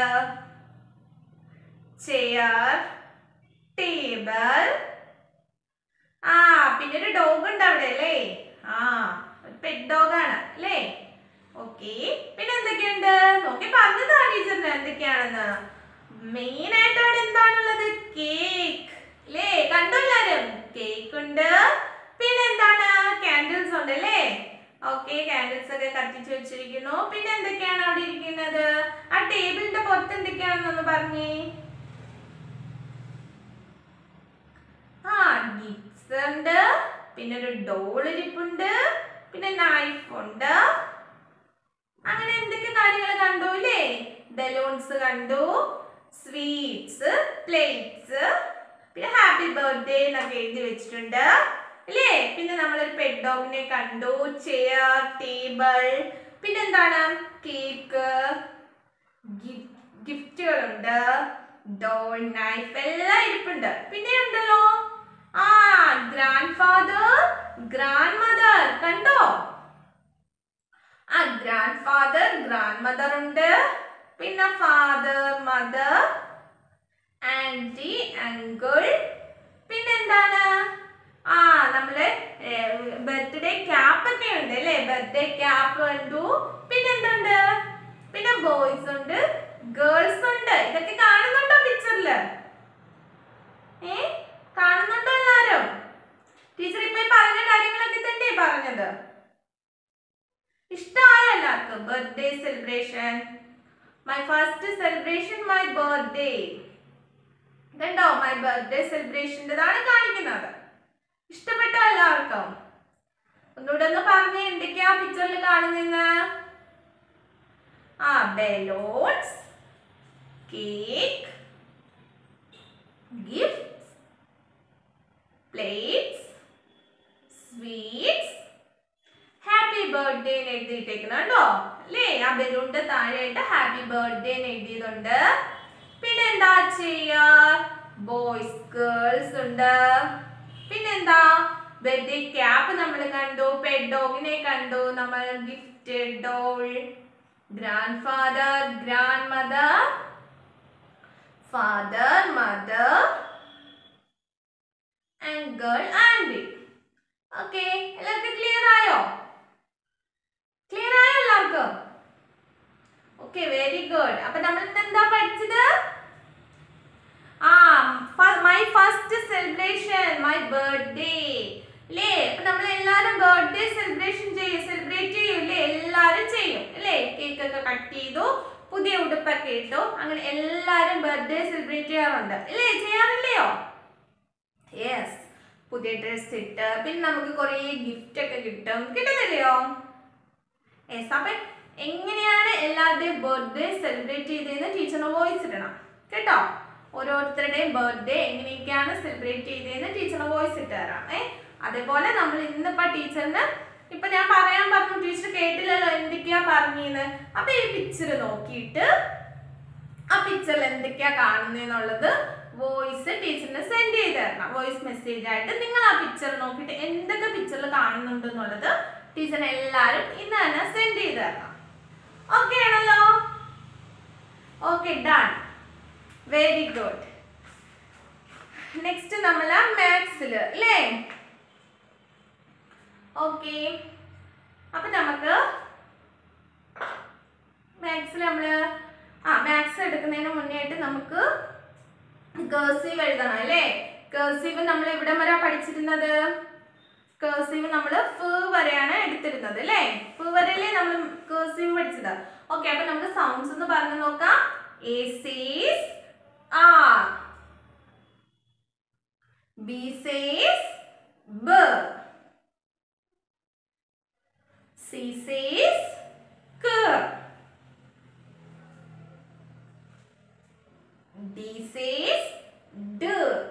ചെയർ ടേബിൾ ആ പിന്നെ ഒരു ഡോഗ് ഉണ്ട് അവിടെ അല്ലേ ആ ഒരു പെറ്റ് ഡോഗ് ആണ് അല്ലേ ഓക്കെ പിന്നെ എന്തൊക്കെയുണ്ട് നോക്കി പറഞ്ഞതാ ടീച്ചറിന് എന്തൊക്കെയാണെന്ന് മെയിൻ ആയിട്ട് അവിടെ എന്താണുള്ളത് കേക്ക് അല്ലേ കണ്ടോ എല്ലാരും കേക്ക് ഉണ്ട് പിന്നെ എന്താണ് കാൻഡിൽസ് ഉണ്ട് അല്ലേ ഓക്കെ കാൻഡിൽസ് ഒക്കെ കത്തിച്ചു വെച്ചിരിക്കുന്നു പിന്നെ എന്തൊക്കെയാണ് അവിടെ ഇരിക്കുന്നത് ആ ടേബിളിന്റെ പുറത്ത് എന്തൊക്കെയാണെന്നൊന്ന് പറഞ്ഞേ ആ ഗിഫ്റ്റ്സ് ഉണ്ട് പിന്നെ ഒരു ഡോൾ ഇരിപ്പുണ്ട് പിന്നെ നൈഫ് ഉണ്ട് അങ്ങനെ എന്തൊക്കെ കാര്യങ്ങൾ കണ്ടു അല്ലേ ബലൂൺസ് കണ്ടു സ്വീറ്റ്സ് പ്ലേറ്റ്സ് പിന്നെ ഹാപ്പി ബർത്ത്ഡേ എന്നൊക്കെ എഴുതി വെച്ചിട്ടുണ്ട് അല്ലേ പിന്നെ നമ്മളൊരു പെറ്റ് ഡോഗിനെ കണ്ടു ചെയർ ടേബിൾ പിന്നെ എന്താണ് കേക്ക് ഗിഫ്റ്റുകളുണ്ട് ഡോൾ നൈഫ് എല്ലാം ഇരിപ്പുണ്ട് പിന്നെ ഉണ്ടല്ലോ ആ ഗ്രാൻഡ് ഫാദർ ഗ്രാൻഡ് മദർ കണ്ടോ ആ ഗ്രാൻഡ് ഫാദർ ഗ്രാൻഡ് മദർ ഉണ്ട് പിന്നെ ഫാദർ മദർ ആന്റി അങ്കിൾ പിന്നെന്താണ് ആ നമ്മള് ബർത്ത്ഡേ ക്യാപ്പ് ഒക്കെ ഉണ്ട് അല്ലേ ബർത്ത്ഡേ ക്യാപ്പ് കണ്ടു പിന്നെന്തുണ്ട് പിന്നെ ബോയ്സ് ഉണ്ട് ഗേൾസ് ഉണ്ട് ഇതൊക്കെ കാണുന്നുണ്ടോ പിക്ചറില് ഏ കാണുന്നുണ്ടോ എല്ലാരും ടീച്ചർ ഇപ്പൊ ഈ പറഞ്ഞ കാര്യങ്ങളൊക്കെ തന്നെ പറഞ്ഞത് ഇഷ്ടമായ എല്ലാവർക്കും birthday celebration my first celebration my birthday ഇതുണ്ടോ മൈ ബർത്ത്ഡേ സെലിബ്രേഷൻ്റെതാണ് കാണിക്കുന്നത് ഇഷ്ടപ്പെട്ടോ എല്ലാവർക്കും ഒന്നുകൂടെ ഒന്ന് പറഞ്ഞേ എന്തൊക്കെയാ പിക്ചറിൽ കാണുന്നെന്ന് ആ balloons cake gifts plates sweets happy birthday എന്ന് എഴുതിയിട്ടേക്കുന്നുണ്ടോ അല്ലേ ആ ബലൂണിന്റെ താഴെയായിട്ട് ഹാപ്പി ബർത്ത്ഡേ എന്ന് എഴുതിയതുണ്ട് പിന്നെ എന്താ ചെയ്യാ ബോയ്സ് ഗേൾസ് ഉണ്ട് പിന്നെന്താ ബർത്ത്ഡേ ക്യാപ്പ് നമ്മൾ കണ്ടു പെഡ് ഡോഗിനെ കണ്ടു നമ്മൾ gift doll grandfather grandmother father mother and girl Andy okay എല്ലാവർക്കും ക്ലിയർ ആയോ ക്ലിയർ ആയോ എല്ലാവർക്കും ഓക്കെ വെരി ഗുഡ് അപ്പൊ നമ്മൾ ഇന്ന് എന്താ പഠിച്ചത് ആ my first celebration my birthday അല്ലേ അപ്പൊ നമ്മൾ എല്ലാരും ബർത്ത്ഡേ സെലിബ്രേഷൻ ചെയ്യും സെലിബ്രേറ്റ് ചെയ്യും അല്ലേ എല്ലാരും ചെയ്യും അല്ലേ കേക്ക് ഒക്കെ കട്ട് ചെയ്തു പുതിയ ഉടുപ്പൊക്കെ ഇട്ടു അങ്ങനെ എല്ലാരും ബർത്ത്ഡേ സെലിബ്രേറ്റ് ചെയ്യാറുണ്ട് അല്ലേ ചെയ്യാറില്ലയോ യെസ് പുതിയ ഡ്രസ് ഇട്ട് പിന്നെ നമുക്ക് കുറേ ഗിഫ്റ്റ് ഒക്കെ കിട്ടും കിട്ടുന്നില്ലയോ യെസ് അപ്പൊ എങ്ങനെയാണ് എല്ലാവരുടെയും ബർത്ത്ഡേ സെലിബ്രേറ്റ് ചെയ്തതെന്ന് ടീച്ചറിന് വോയിസ് ഇടണം കേട്ടോ ഓരോരുത്തരുടെയും ബർത്ത്ഡേ എങ്ങനെയൊക്കെയാണ് സെലിബ്രേറ്റ് ചെയ്തതെന്ന് ടീച്ചറിന് വോയിസ് ഇട്ട് തരാം ഏ അതേപോലെ നമ്മൾ ഇന്നിപ്പോ ടീച്ചറിന് ഇപ്പൊ ഞാൻ പറയാൻ പറഞ്ഞു ടീച്ചർ കേട്ടില്ലല്ലോ എന്തൊക്കെയാ പറഞ്ഞത് അപ്പൊ ഈ പിക്ചർ നോക്കിയിട്ട് ആ പിക്ചറിൽ എന്തൊക്കെയാ കാണുന്നതെന്നുള്ളത് വോയിസ് ടീച്ചറിന് സെൻഡ് ചെയ്ത് തരണം വോയിസ് മെസ്സേജ് ആയിട്ട് നിങ്ങൾ ആ പിക്ചർ നോക്കിയിട്ട് എന്തൊക്കെ പിക്ചറിൽ കാണുന്നുണ്ട് എന്നുള്ളത് ടീച്ചറിന് എല്ലാവരും ഇന്ന് തന്നെ സെൻഡ് ചെയ്ത് തരണം ഓക്കെ ആണല്ലോ okay done very good next നമ്മൾ മാത്സിൽ അല്ലേ ഓക്കെ അപ്പൊ നമുക്ക് മാത്സിൽ നമ്മള് ആ മാത്സ് എടുക്കുന്നതിന് മുന്നേ ആയിട്ട് നമുക്ക് കേഴ്സീവ് എഴുതണം അല്ലേ കേഴ്സീവ് നമ്മൾ എവിടം വരെ പഠിച്ചിരുന്നത് കേഴ്സീവ് നമ്മൾ ഫ് വരെയാണ് എടുത്തിരുന്നത് അല്ലേ ഫ് വരെയല്ലേ നമ്മൾ കേഴ്സീവ് പഠിച്ചത് ഓക്കെ അപ്പൊ നമുക്ക് സൗണ്ട്സ് ഒന്ന് പറഞ്ഞു നോക്കാം എ സീസ് ആർ ബി സീസ് ബ സി സീസ് ക D says D.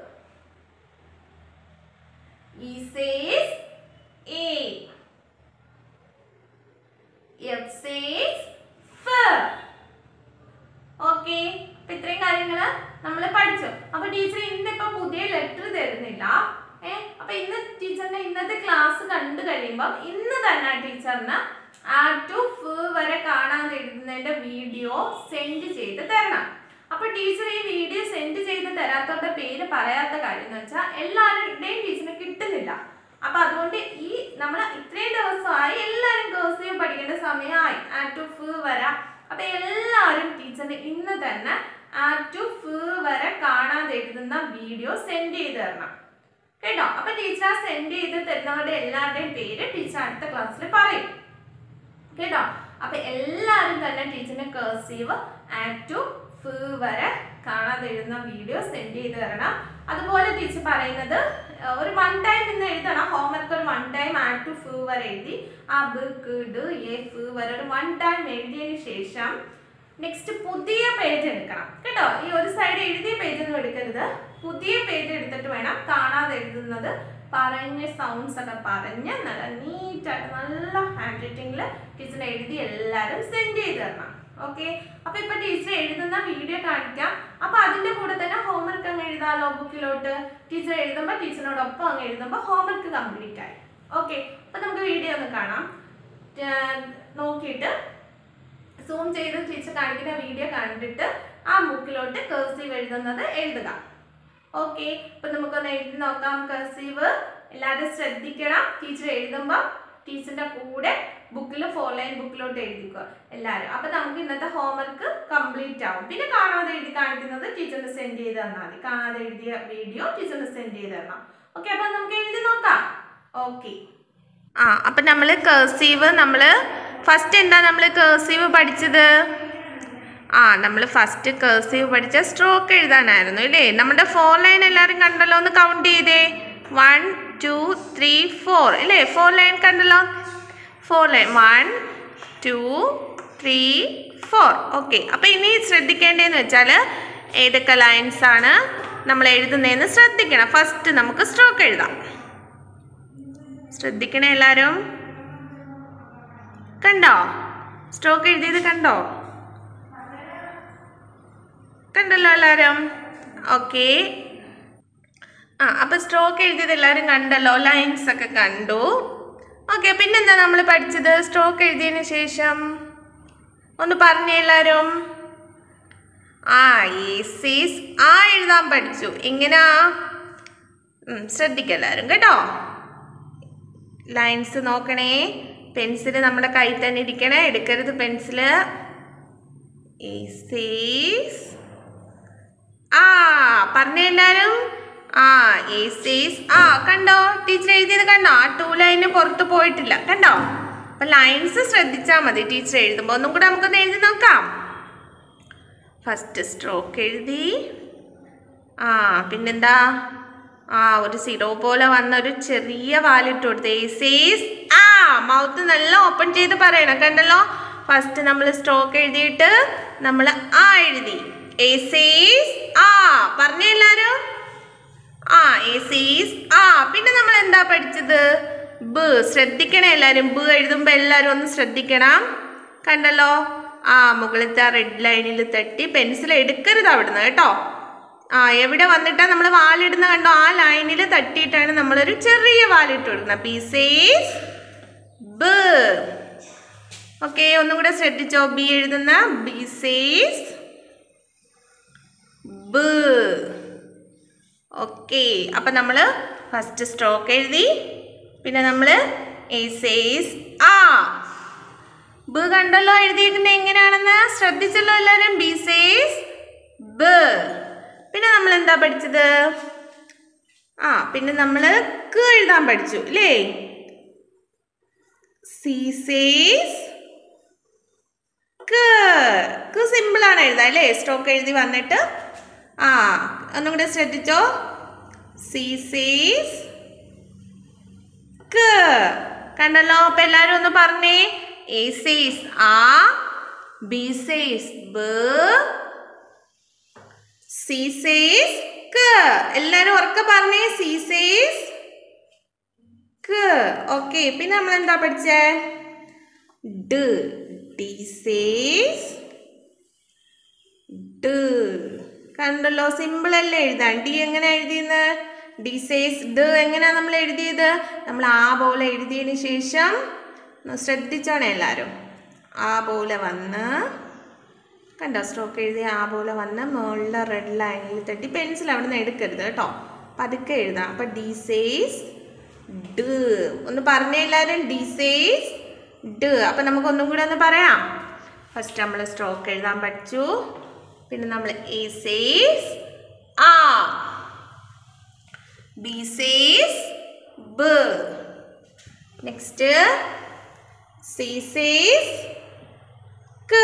E says A. F says F. Okay അപ്പൊ ഇത്രയും കാര്യങ്ങൾ നമ്മൾ പഠിച്ചു അപ്പൊ ടീച്ചർ ഇന്നിപ്പോ പുതിയ ലെറ്റർ തരുന്നില്ല ഏ അപ്പൊ ഇന്ന് ടീച്ചറിന്റെ ഇന്നത്തെ ക്ലാസ് കണ്ടു കഴിയുമ്പോൾ ഇന്ന് തന്നെ ടീച്ചറിന് ആ ടു ഫ് വരെ കാണാൻ എഴുതുന്നതിന്റെ വീഡിയോ സെൻഡ് ചെയ്ത് തരണം അപ്പൊ ടീച്ചർ ഈ വീഡിയോ സെൻഡ് ചെയ്ത് തരാത്തവരുടെ പേര് പറയാത്ത കാര്യം എന്ന് വെച്ചാൽ എല്ലാവരുടെയും ടീച്ചറിന് കിട്ടുന്നില്ല അപ്പൊ അതുകൊണ്ട് ഈ നമ്മൾ ഇത്രയും ദിവസമായി എല്ലാവരും കേഴ്സീവ് പഠിക്കേണ്ട സമയമായി ആ ടു ഫ് വരെ അപ്പൊ എല്ലാവരും ടീച്ചറിന് ഇന്ന് തന്നെ ആ ടു ഫ് വരെ കാണാതെ എഴുതുന്ന വീഡിയോ സെൻഡ് ചെയ്ത് തരണം കേട്ടോ അപ്പൊ ടീച്ചർ ആ സെൻഡ് ചെയ്ത് തരുന്നവരുടെ എല്ലാവരുടെയും പേര് ടീച്ചർ അടുത്ത ക്ലാസ്സിൽ പറയും കേട്ടോ അപ്പൊ എല്ലാവരും തന്നെ ടീച്ചറിന് കേഴ്സീവ് ആക്ട് ടു ഫ് വരെ കാണാതെ എഴുതുന്ന വീഡിയോ സെൻഡ് ചെയ്ത് തരണം അതുപോലെ ടീച്ചർ പറയുന്നത് ഏർ ഒരു വൺ ടൈം ഇന്ന് എഴുതണം ഹോംവർക്ക് ഒരു വൺ ടൈം ആക്ട് ടു ഫ് വരെ എഴുതി ആ ബ് ക് ഡ് എ ഫ് വരെ ഒരു വൺ ടൈം എഴുതിയതിന് ശേഷം നെക്സ്റ്റ് പുതിയ പേജ് എടുക്കണം കേട്ടോ ഈ ഒരു സൈഡ് എഴുതിയ പേജ് ഒന്നും എടുക്കരുത് പുതിയ പേജ് എടുത്തിട്ട് വേണം കാണാതെ എഴുതുന്നത് പറഞ്ഞ സൗണ്ട്സ് ഒക്കെ പറഞ്ഞ് നല്ല നീറ്റായിട്ട് നല്ല ഹാൻഡ് റൈറ്റിംഗിൽ ടീച്ചർ എഴുതി എല്ലാവരും സെൻഡ് ചെയ്ത് തരണം ഓക്കെ അപ്പൊ ഇപ്പൊ ടീച്ചർ എഴുതുന്ന വീഡിയോ കാണിക്കാം അപ്പൊ അതിന്റെ കൂടെ തന്നെ ഹോംവർക്ക് അങ്ങ് എഴുതാലോ ബുക്കിലോട്ട് ടീച്ചർ എഴുതുമ്പോൾ ടീച്ചറിനോടൊപ്പം അങ്ങ് എഴുതുമ്പോൾ ഹോംവർക്ക് കംപ്ലീറ്റ് ആയി ഓക്കെ അപ്പൊ നമുക്ക് വീഡിയോ ഒന്ന് കാണാം നോക്കിയിട്ട് സൂം ചെയ്ത് ടീച്ചർ കാണിക്കുന്ന വീഡിയോ കണ്ടിട്ട് ആ ബുക്കിലോട്ട് കേഴ്സീവ് എഴുതുന്നത് എഴുതുക ഓക്കെ ഇപ്പൊ നമുക്കൊന്ന് എഴുതി നോക്കാം കർസീവ് എല്ലാവരും ശ്രദ്ധിക്കണം ടീച്ചർ എഴുതുമ്പോൾ ടീച്ചറിന്റെ കൂടെ ബുക്കിൽ ഫോർ ലൈൻ ബുക്കിലോട്ട് എഴുതിക്കുക എല്ലാവരും അപ്പൊ നമുക്ക് ഇന്നത്തെ ഹോംവർക്ക് കംപ്ലീറ്റ് ആവും പിന്നെ കാണാതെ എഴുതി കാണിക്കുന്നത് ടീച്ചറിന് സെൻഡ് ചെയ്ത് തന്നാൽ മതി കാണാതെ എഴുതിയ വീഡിയോ ടീച്ചറിന് സെൻഡ് ചെയ്ത് തരണം ഓക്കെ അപ്പൊ നമുക്ക് എഴുതി നോക്കാം ഓക്കെ ആ അപ്പം നമ്മൾ കേഴ്സീവ് നമ്മൾ ഫസ്റ്റ് എന്താ നമ്മൾ കേഴ്സീവ് പഠിച്ചത് ആ നമ്മൾ ഫസ്റ്റ് കേഴ്സീവ് പഠിച്ച സ്ട്രോക്ക് എഴുതാനായിരുന്നു ഇല്ലേ നമ്മുടെ ഫോർ ലൈൻ എല്ലാവരും കണ്ടല്ലോ ഒന്ന് കൗണ്ട് ചെയ്തേ വൺ ടു ത്രീ ഫോർ ഇല്ലേ ഫോർ ലൈൻ കണ്ടല്ലോ four line one two three four okay അപ്പോൾ ഇനി ശ്രദ്ധിക്കേണ്ടതെന്ന് വെച്ചാൽ ഏതൊക്കെ ലൈൻസ് ആണ് നമ്മൾ എഴുതുന്നതെന്ന് ശ്രദ്ധിക്കണം ഫസ്റ്റ് നമുക്ക് സ്ട്രോക്ക് എഴുതാം ശ്രദ്ധിക്കണേ എല്ലാവരും കണ്ടോ സ്ട്രോക്ക് എഴുതിയത് കണ്ടോ കണ്ടല്ലോ എല്ലാവരും ഓക്കെ ആ അപ്പം സ്ട്രോക്ക് എഴുതിയത് എല്ലാവരും കണ്ടല്ലോ ലൈൻസ് ഒക്കെ കണ്ടു ഓക്കെ പിന്നെന്താ നമ്മൾ പഠിച്ചത് സ്ട്രോക്ക് എഴുതിയതിന് ശേഷം ഒന്ന് പറഞ്ഞേ എല്ലാവരും ആ ഈസീസ് ആ എഴുതാൻ പഠിച്ചു എങ്ങനെയാ ഉം, ശ്രദ്ധിക്കുക എല്ലാവരും കേട്ടോ ലൈൻസ് നോക്കണേ പെൻസില് നമ്മുടെ കയ്യിൽ തന്നെ ഇരിക്കണേ എടുക്കരുത് പെൻസില് ഈസീസ് ആ പറഞ്ഞ എല്ലാരും ആ ഈസീസ് ആ കണ്ടോ ടീച്ചർ എഴുതിയത് കണ്ടോ ആ ടൂ ലൈന് പുറത്ത് പോയിട്ടില്ല കണ്ടോ അപ്പൊ ലൈൻസ് ശ്രദ്ധിച്ചാൽ മതി ടീച്ചർ എഴുതുമ്പോൾ ഒന്നും കൂടെ നമുക്കൊന്ന് എഴുതി നോക്കാം ഫസ്റ്റ് സ്ട്രോക്ക് എഴുതി ആ പിന്നെന്താ ആ ഒരു സിറോ പോലെ വന്ന ഒരു ചെറിയ വാലിട്ട് കൊടുത്ത് ഏസീസ് ആ മൗത്ത് നല്ല ഓപ്പൺ ചെയ്ത് പറയണം കണ്ടല്ലോ ഫസ്റ്റ് നമ്മൾ സ്ട്രോക്ക് എഴുതിയിട്ട് നമ്മൾ ആ എഴുതി ഏസീസ് ആ പറഞ്ഞ എല്ലാരും ആ ഏസീസ് ആ പിന്നെ നമ്മൾ എന്താ പഠിച്ചത് ബ് ശ്രദ്ധിക്കണേ എല്ലാരും ബ് എഴുതുമ്പോൾ എല്ലാവരും ഒന്ന് ശ്രദ്ധിക്കണം കണ്ടല്ലോ ആ മുകളിലത്തെ ആ റെഡ് ലൈനിൽ തട്ടി പെൻസിൽ എടുക്കരുത് അവിടുന്ന് കേട്ടോ ആ എവിടെ വന്നിട്ടാ നമ്മൾ വാലിടുന്ന കണ്ടോ ആ ലൈനിൽ തട്ടിയിട്ടാണ് നമ്മളൊരു ചെറിയ വാലിട്ട് കൊടുക്കുന്നത് പീസേസ് ബ് ഓക്കെ ഒന്നും കൂടെ ശ്രദ്ധിച്ചോ ബി എഴുതുന്ന ബീസേസ് ബ് ഓക്കെ അപ്പം നമ്മൾ ഫസ്റ്റ് സ്ട്രോക്ക് എഴുതി പിന്നെ നമ്മൾ ഏസേസ് ആ ബ് കണ്ടല്ലോ എഴുതിയിരിക്കുന്നത് എങ്ങനെയാണെന്ന് ശ്രദ്ധിച്ചല്ലോ എല്ലാവരും ബി സേസ് ബ് പിന്നെ നമ്മൾ എന്താ പഠിച്ചത് ആ പിന്നെ നമ്മൾ ക എഴുതാൻ പഠിച്ചു അല്ലേ സി സേസ് ക സിമ്പിൾ ആണ് എഴുതാൻ അല്ലേ സ്ട്രോക്ക് എഴുതി വന്നിട്ട് ആ ഒന്നും കൂടെ ശ്രദ്ധിച്ചോ സി സേസ് ക കണ്ടല്ലോ അപ്പൊ എല്ലാരും ഒന്ന് പറഞ്ഞേ എ സേസ് ആ ബി സേസ് ബ സി സേസ് ക എല്ലാരും ഉറക്കെ പറഞ്ഞേ സി സേസ് ക ഓക്കെ പിന്നെ നമ്മൾ എന്താ പഠിച്ചേ ഡ ഡി സേസ് ഡ കണ്ടല്ലോ സിമ്പിൾ അല്ലേ എഴുതാൻ ഡി എങ്ങനെ എഴുതിയെന്ന് ഡി സേസ് ഡ എങ്ങനെയാ നമ്മൾ എഴുതിയത് നമ്മൾ ആ പോലെ എഴുതിയതിന് ശേഷം ഒന്ന് ശ്രദ്ധിച്ചോണേ എല്ലാവരും ആ പോലെ വന്ന് കണ്ടോ സ്ട്രോക്ക് എഴുതി ആ പോലെ വന്ന് മുകളിലെ റെഡ് ലൈനിൽ തട്ടി പെൻസിൽ അവിടെ നിന്ന് എടുക്കരുത് കേട്ടോ പതുക്കെ എഴുതാം അപ്പം ഡി സേസ് ഡ ഒന്ന് പറഞ്ഞേ എല്ലാവരും ഡി സേസ് ഡ അപ്പം നമുക്ക് ഒന്നും കൂടെ ഒന്ന് പറയാം ഫസ്റ്റ് നമ്മൾ സ്ട്രോക്ക് എഴുതാൻ പഠിച്ചു പിന്നെ നമ്മൾ എ സേസ് ആ ബി സേസ് ബ നെക്സ്റ്റ് സി സേസ് ക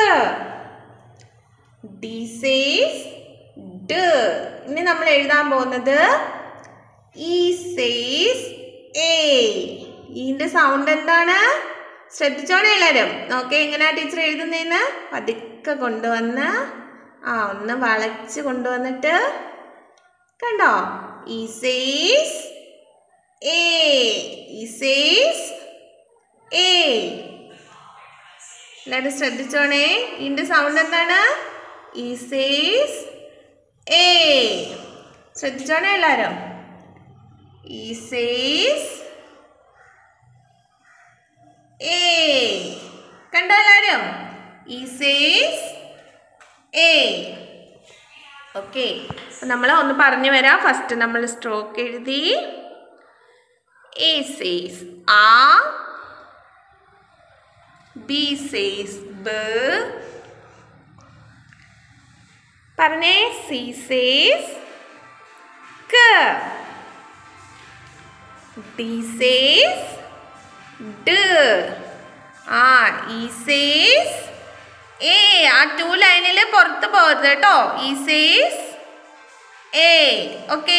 ഡി സേസ് ഡ ഇനി നമ്മൾ എഴുതാൻ പോകുന്നത് ഇ സേസ് എ ഈന്റെ സൗണ്ട് എന്താണ് ശ്രദ്ധിച്ചോണേ എല്ലാവരും നോക്കേ എങ്ങനെയാ ടീച്ചർ എഴുതുന്നതെന്ന് പതുക്കെ കൊണ്ടുവന്ന് ആ ഒന്ന് വളച്ച് കൊണ്ടുവന്നിട്ട് കണ്ടോ ഇ സേസ് എ ഇ സേസ് എ എല്ലാവരും ശ്രദ്ധിച്ചോണേ ഇതിൻ്റെ സൗണ്ട് എന്താണ് ഇ സേസ് എ ശ്രദ്ധിച്ചോണേ എല്ലാവരും ഇ സേസ് എ കണ്ടോ എല്ലാവരും ഈ സേസ് എ ഓക്കെ നമ്മൾ ഒന്ന് പറഞ്ഞു വരാം ഫസ്റ്റ് നമ്മൾ സ്ട്രോക്ക് എഴുതി എ സേസ് ആ ബി സേസ് ബ പറഞ്ഞേ സി സേസ് ക ഡി സേസ് ഡ ആ ഈ സേസ് എ ആ ടു ലൈനിൽ പുറത്ത് പോകരുത് കേട്ടോ ഈ സേസ് എ ഓക്കെ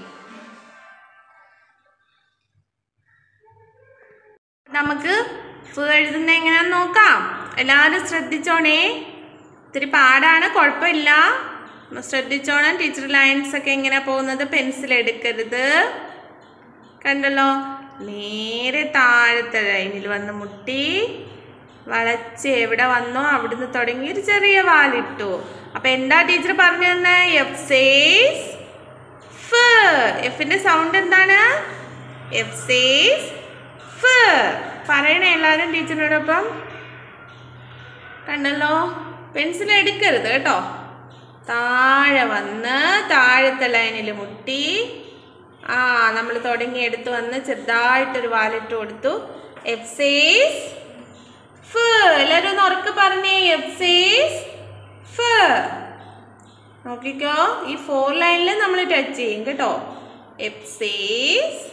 നമുക്ക് ഫ് എഴുതുന്ന എങ്ങനെയാന്ന് നോക്കാം എല്ലാവരും ശ്രദ്ധിച്ചോണേ ഇത്തിരി പാടാണ് കുഴപ്പമില്ല ശ്രദ്ധിച്ചോണം ടീച്ചർ ലൈൻസ് ഒക്കെ എങ്ങനെ പോകുന്നത് പെൻസിൽ എടുക്കരുത് കണ്ടല്ലോ നേരെ താഴത്തെ ലൈനിൽ വന്ന് മുട്ടി വളച്ച് എവിടെ വന്നോ അവിടുന്ന് തുടങ്ങി ഒരു ചെറിയ വാലിട്ടു അപ്പൊ എന്താ ടീച്ചർ പറഞ്ഞു തന്നെ എഫ് സേസ് ഫ് എഫിന്റെ സൗണ്ട് എന്താണ് എഫ് സേസ് ഫ് പറയണേ എല്ലാവരും ടീച്ചറിനോടൊപ്പം കണ്ടല്ലോ പെൻസിൽ എടുക്കരുത് കേട്ടോ താഴെ വന്ന് താഴത്തെ ലൈനിൽ മുട്ടി ആ നമ്മൾ തുടങ്ങി എടുത്ത് വന്ന് ചെറുതായിട്ടൊരു വാലിട്ട് കൊടുത്തു എഫ് സേസ് ഫ് എല്ലാവരും ഒന്ന് ഉറക്കെ പറഞ്ഞേ എഫ് സേസ് ഫ് നോക്കിക്കോ ഈ ഫോർ ലൈനിൽ നമ്മൾ ടച്ച് ചെയ്യും കേട്ടോ എഫ് സേസ്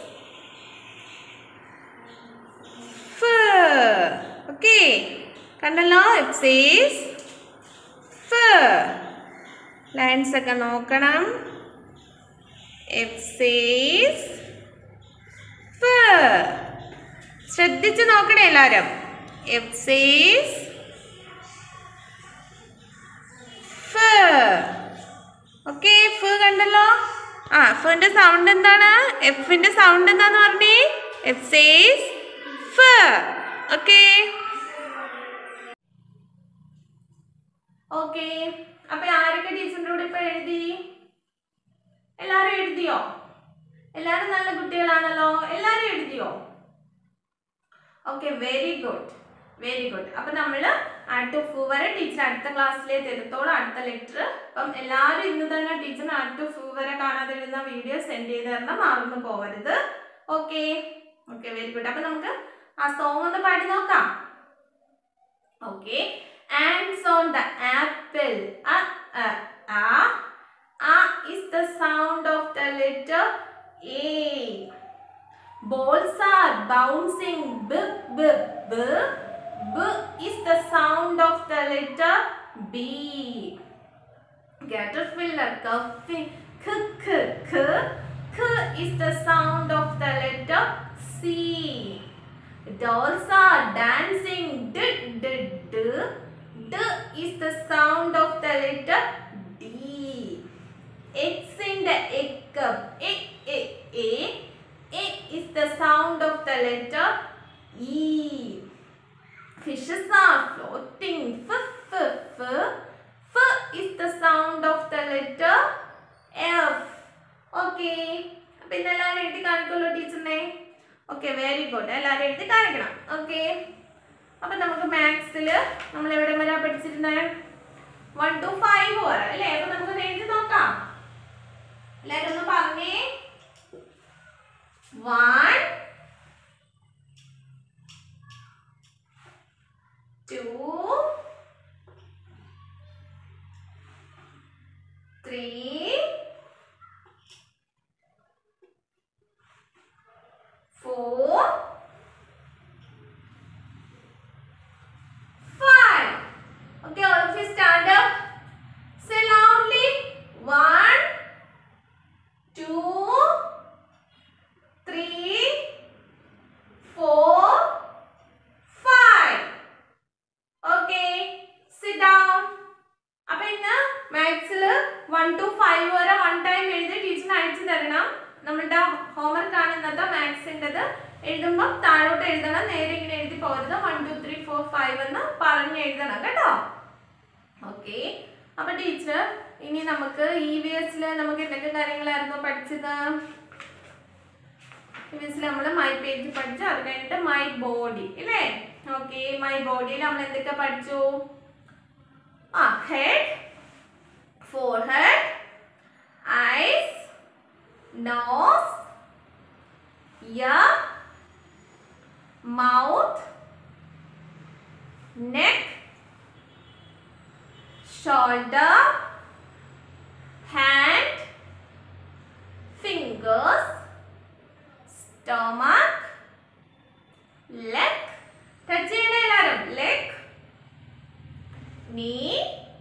ഫ് ഓക്കെ കണ്ടല്ലോ എഫ് സേസ് ഫ് ലൈൻസ് ഒക്കെ നോക്കണം എഫ് സേസ് ഫ് ശ്രദ്ധിച്ച് നോക്കണേ എല്ലാവരും എഫ് സേസ് ഫ് ഓക്കെ എഫ് കണ്ടല്ലോ ആ എഫിന്റെ സൗണ്ട് എന്താണ് എഫിന്റെ സൗണ്ട് എന്താന്ന് പറഞ്ഞേ എഫ് സേസ് ഫ് ഓക്കെ ഓക്കെ അപ്പൊ ആരൊക്കെ ടീച്ചറിന്റെ കൂടെ ഇപ്പൊ എഴുതി എല്ലാരും എഴുതിയോ എല്ലാരും നല്ല കുട്ടികളാണല്ലോ എല്ലാരും എഴുതിയോ okay very good very good അപ്പൊ നമ്മള് ആഡ് ടു ഫു വരെ ടീച്ചർ അടുത്ത ക്ലാസ്സിലേക്ക് എടുത്തോളൂ അടുത്ത ലെറ്റർ അപ്പം എല്ലാവരും ഇന്ന് തന്നെ ടീച്ചറിന് ആഡ് ടു ഫു വരെ കാണാതെ എഴുതുന്ന വീഡിയോ സെൻഡ് ചെയ്ത് തരണം മറന്നു പോകരുത് ഓക്കെ ഓക്കെ വെരി ഗുഡ് അപ്പൊ നമുക്ക് ആ സോങ് ഒന്ന് പാടി നോക്കാം okay ants on the apple അ അ ആ ആ is the sound of the letter A. Balls are bouncing b b b. B is the sound of the letter B. Caterpillar coughing k k k. K is the sound of the letter C. Dolls are dancing d d d. D is the sound of the letter D. Eggs in the egg cup. A, A, A. A is the sound of the letter E. Fishes are floating. F, F, F. F is the sound of the letter F. Okay അപ്പൊ ഇന്നെല്ലാവരും എഴുതി കാണിക്കുമല്ലോ ടീച്ചറിനെ okay very good എല്ലാവരും എഴുതി കാണിക്കണം okay അപ്പൊ നമുക്ക് മാത്സിൽ നമ്മൾ എവിടെ വരെ പഠിച്ചിരുന്നേ വൺ ടു ഫൈവ് വരെ അല്ലേ അപ്പൊ നമുക്ക് എഴുതി നോക്കാം എല്ലാവരും ഒന്ന് പറഞ്ഞേ one two three four five. Okay, all of you stand up. Say loudly. One, two, three, four, five. Okay, sit down. അപ്പൊ ഇന്ന് മാത്സിൽ വൺ ടു ഫൈവ് വരെ വൺ ടൈം എഴുതി ടീച്ചറിന് അയച്ചു തരണം നമ്മളുടെ ഹോംവർക്ക് ആണ് ഇന്നത്തെ മാത്സിൻ്റെത് എഴുതുമ്പോൾ താഴോട്ട് എഴുതണം നേരെ ഇങ്ങനെ എഴുതി പോകരുത് one two three four five എന്ന് പറഞ്ഞ് എഴുതണം കേട്ടോ ഓക്കെ അപ്പൊ ടീച്ചർ ഇനി നമുക്ക് ഇ വി എസിൽ നമുക്ക് എന്തൊക്കെ കാര്യങ്ങളായിരുന്നു പഠിച്ചത് മീൻസ് നമ്മൾ മൈ പേജ് പഠിച്ചു അത് കഴിഞ്ഞിട്ട് മൈ ബോഡി അല്ലേ ഓക്കെ മൈ ബോഡിയിൽ നമ്മൾ എന്തൊക്കെ പഠിച്ചു ആ head forehead eyes nose ear mouth neck shoulder hand fingers stomach leg touch ചെയ്യണ എല്ലാരും leg knee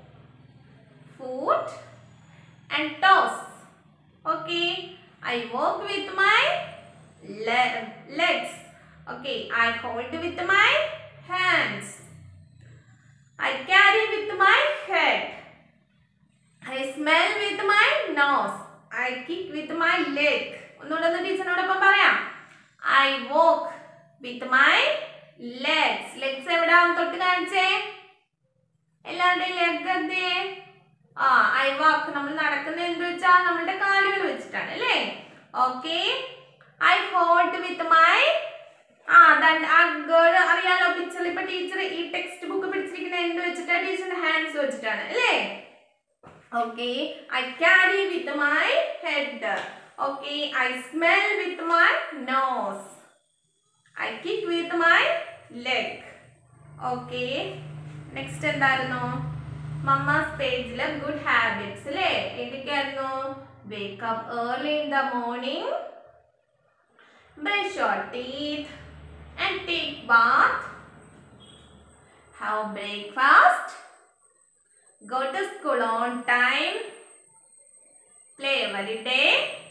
foot and toes okay i walk with my le- legs okay i hold with my hands i carry with my head I smell with my nose. I kick with my leg. ഒന്നുകൂടെ ഒന്ന് ടീച്ചറിനോടൊപ്പം പറയാം I walk with my legs legs എവിടാ തൊട്ട് കാണിച്ചേ എല്ലാവരുടെയും leg എന്തേ ആ ഐ വാക്ക് നമ്മൾ നടക്കുന്ന എന്ത് വെച്ചാ നമ്മളുടെ കാലുകൾ വെച്ചിട്ടാണ് അല്ലേ okay I hold with my ആ ദാ- ആ ഗേൾ അറിയാലോ പിക്ചറിൽ ഇപ്പൊ ടീച്ചർ ഈ ടെക്സ്റ്റ് ബുക്ക് പിടിച്ചിരിക്കുന്ന എന്ത് വെച്ചിട്ടാണ് ടീച്ചറിന്റെ ഹാൻഡ്സ് വെച്ചിട്ടാണ് അല്ലേ Okay, I carry with my head. Okay, I smell with my nose. I kick with my leg. Okay, next എന്തായിരുന്നു മമ്മാസ് പേജിലെ ഗുഡ് ഹാബിറ്റ്സ് അല്ലേ എന്തൊക്കെയായിരുന്നു wake up early in the morning brush your teeth and take bath have breakfast go to school on time, play every day,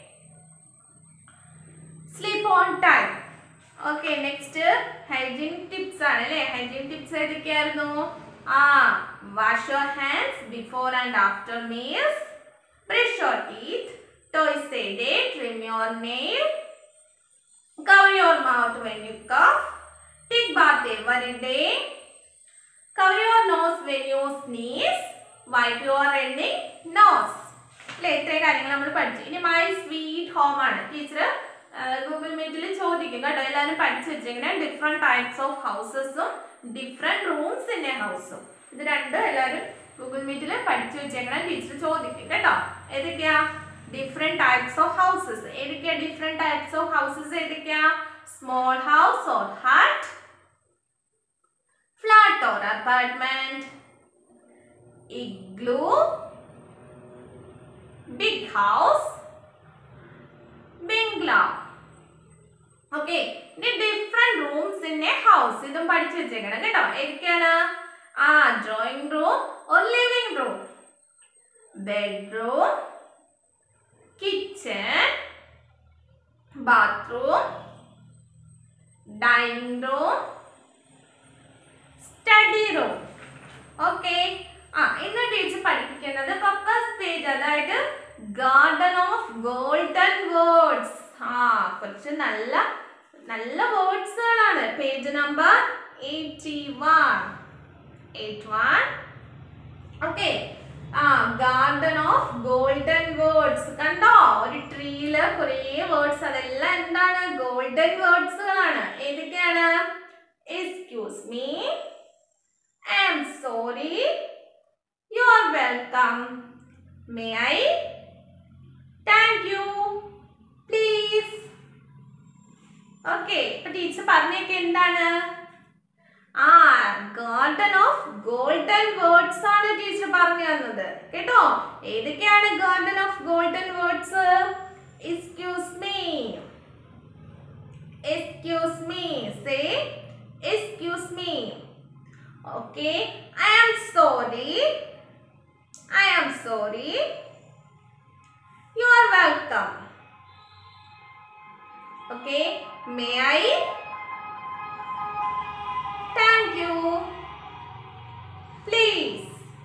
sleep on time. Okay next hygiene tips ആണ് അല്ലേ hygiene tips ഏതൊക്കെയായിരുന്നു ആ wash your hands before and after meals brush your teeth twice a day trim your nail cover your mouth when you cough take bath every day cover your nose when you sneeze wipe your running nose അല്ലേ ഇത്രയും കാര്യങ്ങൾ നമ്മൾ പഠിച്ചു ഇനി my sweet home ആണ് teacher Google മീറ്റിൽ ചോദിക്കും കേട്ടോ എല്ലാവരും പഠിച്ചു വെച്ചേക്കണേ ഡിഫറെന്റ് ടൈപ്സ് ഓഫ് ഹൗസസും ഡിഫറെന്റ് റൂംസ് ഇൻ എ ഹൗസും ഇത് രണ്ടും എല്ലാവരും ഗൂഗിൾ മീറ്റിൽ പഠിച്ചു വെച്ചേക്കണേ ടീച്ചർ ചോദിക്കും കേട്ടോ ഏതൊക്കെയാ ഡിഫറെന്റ് ടൈപ്സ് ഓഫ് ഹൗസസ് ഏതൊക്കെയാ ഡിഫറെന്റ് ടൈപ്സ് ഓഫ് ഹൗസസ് ഏതൊക്കെയാ small house or hut flat or apartment, igloo, big house, bungalow. Okay ഇനി different rooms in a house ഇതും പഠിച്ചു വെച്ചേക്കണം കേട്ടോ ഏതൊക്കെയാണ് ആ drawing room or living room bedroom kitchen bathroom dining room study room okay ആ ഇന്ന് ടീച്ചർ പഠിപ്പിക്കുന്നത് പപ്പസ് പേജ് അതായത് ഗാർഡൻ ഓഫ് ഗോൾഡൻ വേർഡ്സ് ആ കുറച്ച് നല്ല നല്ല വേർഡ്സുകളാണ് page number eighty one eight one okay ആ ഗാർഡൻ ഓഫ് ഗോൾഡൻ വേർഡ്സ് കണ്ടോ ഒരു ട്രീയില് കുറേ വേർഡ്സ് അതെല്ലാം എന്താണ് ഗോൾഡൻ വേർഡ്സുകളാണ് ഏതൊക്കെയാണ് excuse me I am sorry. You are welcome. May I? Thank you. Please. Okay ഇപ്പൊ ടീച്ചർ പറഞ്ഞൊക്കെ എന്താണ് ആ ഗാർഡൻ ഓഫ് ഗോൾഡൻ വേർഡ്സ് ആണ് ടീച്ചർ പറഞ്ഞു തന്നത് കേട്ടോ ഏതൊക്കെയാണ് garden of golden words excuse me excuse me say excuse me Okay, I am sorry. I am sorry. You are welcome. Okay, may I? Thank you. Please.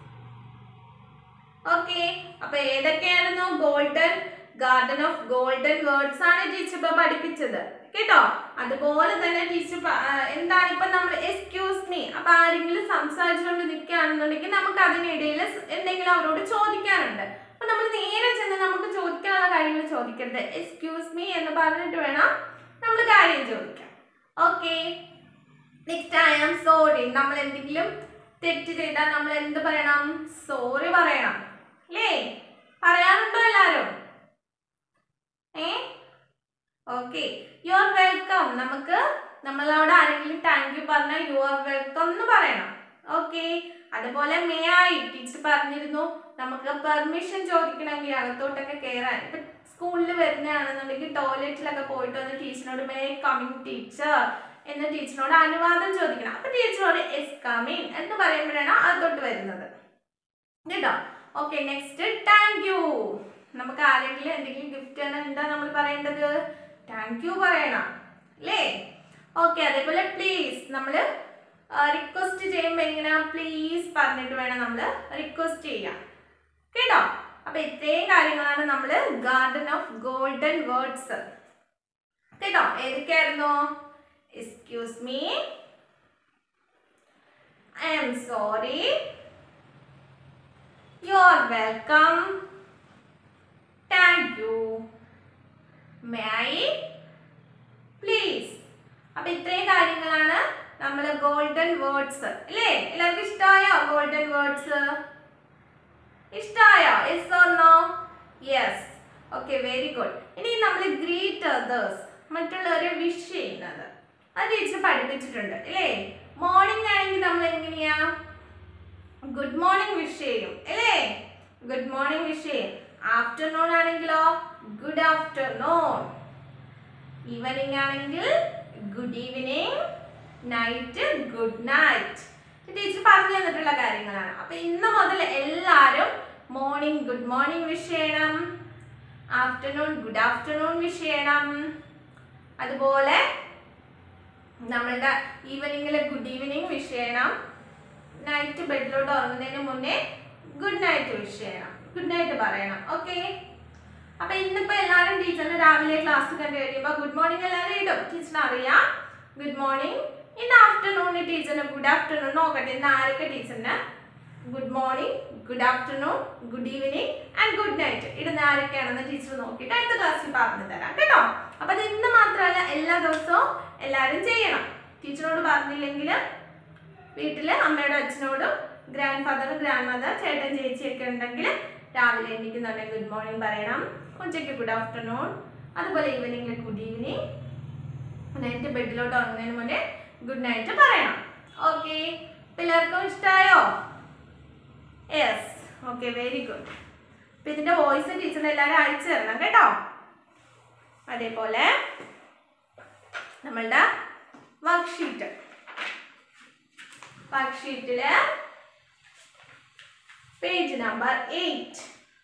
Okay അപ്പൊ ഏതൊക്കെയായിരുന്നു golden garden of golden words ആണ് teacher ഇപ്പൊ പഠിപ്പിച്ചത് കേട്ടോ അതുപോലെ തന്നെ teacher എന്താണ് ഇപ്പൊ നമ്മൾ എക്സ്ക്യൂസ് മീ അപ്പൊ ആരെങ്കിലും സംസാരിച്ചുകൊണ്ട് നിൽക്കുകയാണെന്നുണ്ടെങ്കിൽ നമുക്ക് അതിനിടയിൽ എന്തെങ്കിലും അവരോട് ചോദിക്കാനുണ്ട് അപ്പൊ നമ്മൾ നേരെ ചെന്ന് നമുക്ക് ചോദിക്കാനുള്ള കാര്യങ്ങൾ ചോദിക്കരുത് എക്സ്ക്യൂസ് മീ എന്ന് പറഞ്ഞിട്ട് വേണം നമ്മൾ കാര്യം ചോദിക്കാം okay next I am sorry നമ്മൾ എന്തെങ്കിലും തെറ്റ് ചെയ്താൽ നമ്മൾ എന്ത് പറയണം സോറി പറയണം അല്ലേ പറയാറുണ്ടോ എല്ലാരും ഏ ഓക്കെ യു ആർ വെൽക്കം നമുക്ക് നമ്മളോട് ആരെങ്കിലും താങ്ക് യു പറഞ്ഞാൽ യു ആർ വെൽക്കം എന്ന് പറയണം ഓക്കെ അതുപോലെ മേ ആയി ടീച്ചർ പറഞ്ഞിരുന്നു നമുക്ക് പെർമിഷൻ ചോദിക്കണമെങ്കിൽ അകത്തോട്ടൊക്കെ കയറാൻ ഇപ്പൊ സ്കൂളിൽ വരുന്നതാണെന്നുണ്ടെങ്കിൽ ടോയ്ലറ്റിലൊക്കെ പോയിട്ട് വന്ന് ടീച്ചറിനോട് മേ കമ്മിങ് ടീച്ചർ എന്ന് ടീച്ചറിനോട് അനുവാദം ചോദിക്കണം അപ്പൊ ടീച്ചറോട് എസ് കമ്മിങ് എന്ന് പറയുമ്പോഴാണ് അകത്തോട്ട് വരുന്നത് കേട്ടോ ഓക്കെ നെക്സ്റ്റ് താങ്ക് യു നമുക്ക് ആരെങ്കിലും എന്തെങ്കിലും ഗിഫ്റ്റ് തന്നെ എന്താ നമ്മൾ പറയേണ്ടത് താങ്ക് യു പറയണം അല്ലേ ഓക്കെ അതേപോലെ പ്ലീസ് നമ്മൾ റിക്വസ്റ്റ് ചെയ്യുമ്പോൾ എങ്ങനെയാ പ്ലീസ് പറഞ്ഞിട്ട് വേണം നമ്മൾ റിക്വസ്റ്റ് ചെയ്യാം കേട്ടോ അപ്പൊ ഇത്രയും കാര്യങ്ങളാണ് നമ്മൾ ഗാർഡൻ ഓഫ് ഗോൾഡൻ വേർഡ്സ് കേട്ടോ ഏതൊക്കെയായിരുന്നു excuse me I am sorry you are welcome thank you may I please അപ്പൊ ഇത്രയും കാര്യങ്ങളാണ് നമ്മൾ ഗോൾഡൻ വേർഡ്സ് അല്ലേ എല്ലാവർക്കും ഇഷ്ടമായോ ഗോൾഡൻ വേർഡ്സ് ഇഷ്ടമായോ yes or no yes okay very good ഇനി നമ്മൾ ഗ്രീറ്റ് അതേഴ്സ് മറ്റുള്ളവരെ വിഷ് ചെയ്യുന്നത് അത് ടീച്ചർ പഠിപ്പിച്ചിട്ടുണ്ട് അല്ലേ മോർണിംഗ് ആണെങ്കിൽ നമ്മൾ എങ്ങനെയാ ഗുഡ് മോർണിംഗ് വിഷ് ചെയ്യും അല്ലേ ഗുഡ് മോർണിംഗ് വിഷ് ചെയ്യും ആഫ്റ്റർനൂൺ ആണെങ്കിലോ ഗുഡ് ആഫ്റ്റർനൂൺ ഈവനിങ് ആണെങ്കിൽ good evening night good night teacher പറഞ്ഞു തന്നിട്ടുള്ള കാര്യങ്ങളാണ് അപ്പൊ ഇന്ന് മുതൽ എല്ലാവരും മോർണിംഗ് ഗുഡ് മോർണിംഗ് വിഷ് ചെയ്യണം ആഫ്റ്റർനൂൺ ഗുഡ് ആഫ്റ്റർനൂൺ വിഷ് ചെയ്യണം അതുപോലെ നമ്മളുടെ ഈവനിങ്ങിൽ ഗുഡ് ഈവനിങ് വിഷ് ചെയ്യണം നൈറ്റ് ബെഡിലോട്ട് ഉറങ്ങുന്നതിന് മുന്നേ ഗുഡ് നൈറ്റ് വിഷ് ചെയ്യണം ഗുഡ് നൈറ്റ് പറയണം ഓക്കെ അപ്പൊ ഇന്നിപ്പോ എല്ലാവരും ടീച്ചറിന് രാവിലെ ക്ലാസ് കണ്ടു കഴിയുമ്പോൾ ഗുഡ് മോർണിംഗ് എല്ലാവരും ഇടും ടീച്ചറിന് അറിയാം ഗുഡ് മോർണിംഗ് ഇന്ന് ആഫ്റ്റർനൂൺ ടീച്ചറിന് ഗുഡ് ആഫ്റ്റർനൂൺ നോക്കട്ടെ ഇന്ന് ആരൊക്കെ ടീച്ചറിന് good morning good afternoon good evening and good night ഇടുന്ന ആരൊക്കെയാണെന്ന് ടീച്ചർ നോക്കിയിട്ട് അടുത്ത ക്ലാസ്സിൽ പറഞ്ഞു തരാം കേട്ടോ അപ്പൊ അത് ഇന്ന് മാത്രമല്ല എല്ലാ ദിവസവും എല്ലാവരും ചെയ്യണം ടീച്ചറോട് പറഞ്ഞില്ലെങ്കിൽ വീട്ടിൽ അമ്മയോടും അച്ഛനോടും ഗ്രാൻഡ് ഫാദർ ഗ്രാൻഡ് മദർ ചേട്ടൻ ചേച്ചിയൊക്കെ ഉണ്ടെങ്കിൽ രാവിലെ എണീക്കുന്നുണ്ടെങ്കിൽ ഗുഡ് മോർണിംഗ് പറയണം ഉച്ചയ്ക്ക് ഗുഡ് ആഫ്റ്റർനൂൺ അതുപോലെ ഈവനിങ്ങിൽ ഗുഡ് ഈവനിങ് നൈറ്റ് ബെഡിലോട്ട് ഉറങ്ങുന്നതിന് മുന്നേ ഗുഡ് നൈറ്റ് പറയണം ഓക്കെ പിള്ളേർക്കും ഇഷ്ടമായോ യെസ് ഓക്കെ വെരി ഗുഡ് അപ്പം ഇതിൻ്റെ വോയിസ് ടീച്ചറിന് എല്ലാവരും അയച്ചു തരണം കേട്ടോ അതേപോലെ നമ്മളുടെ വർക്ക്ഷീറ്റ് വർക്ക്ഷീറ്റില് page number eight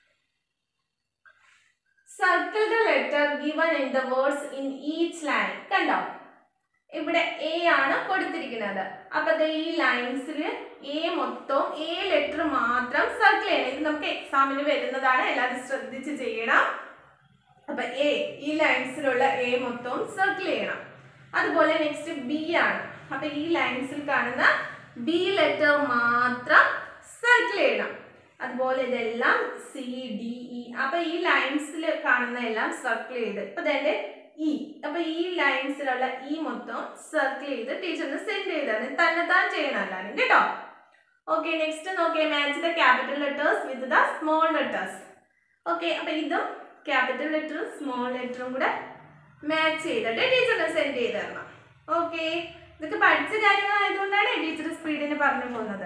circle the letter given in the words in each line കണ്ടോ ഇവിടെ എ ആണ് കൊടുത്തിരിക്കുന്നത് അപ്പൊ ദേ ഈ ലൈൻസിൽ എ മൊത്തം എ ലെറ്റർ മാത്രം സർക്കിൾ ചെയ്യണം ഇത് നമുക്ക് എക്സാമിന് വരുന്നതാണ് എല്ലാവരും ശ്രദ്ധിച്ച് ചെയ്യണം അപ്പൊ എ ഈ ലൈൻസിലുള്ള എ മൊത്തം സർക്കിൾ ചെയ്യണം അതുപോലെ നെക്സ്റ്റ് ബി ആണ് അപ്പൊ ഈ ലൈൻസിൽ കാണുന്ന ബി ലെറ്റർ മാത്രം സർക്കിൾ ചെയ്യണം അതുപോലെ ഇതെല്ലാം സി ഡി ഇ അപ്പൊ ഈ ലൈൻസിൽ കാണുന്ന എല്ലാം സർക്കിൾ ചെയ്ത് ഇപ്പൊ ഇതെന്റെ ഇ അപ്പൊ ഈ ലൈൻസിലുള്ള ഈ മൊത്തം സർക്കിൾ ചെയ്ത് ടീച്ചറിന് സെൻഡ് ചെയ്താണ് തന്നെ താൻ ചെയ്യണം എല്ലാവരും കേട്ടോ ഓക്കെ നെക്സ്റ്റ് നോക്കിയേ match the capital letters with the small letters okay അപ്പൊ ഇതും ക്യാപിറ്റൽ ലെറ്ററും സ്മോൾ ലെറ്ററും കൂടെ മാച്ച് ചെയ്തിട്ട് ടീച്ചറിന് സെൻഡ് ചെയ്ത് തരണം ഓക്കെ ഇതൊക്കെ പഠിച്ച കാര്യങ്ങളായതുകൊണ്ടാണ് ടീച്ചർ സ്പീഡിന് പറഞ്ഞു പോകുന്നത്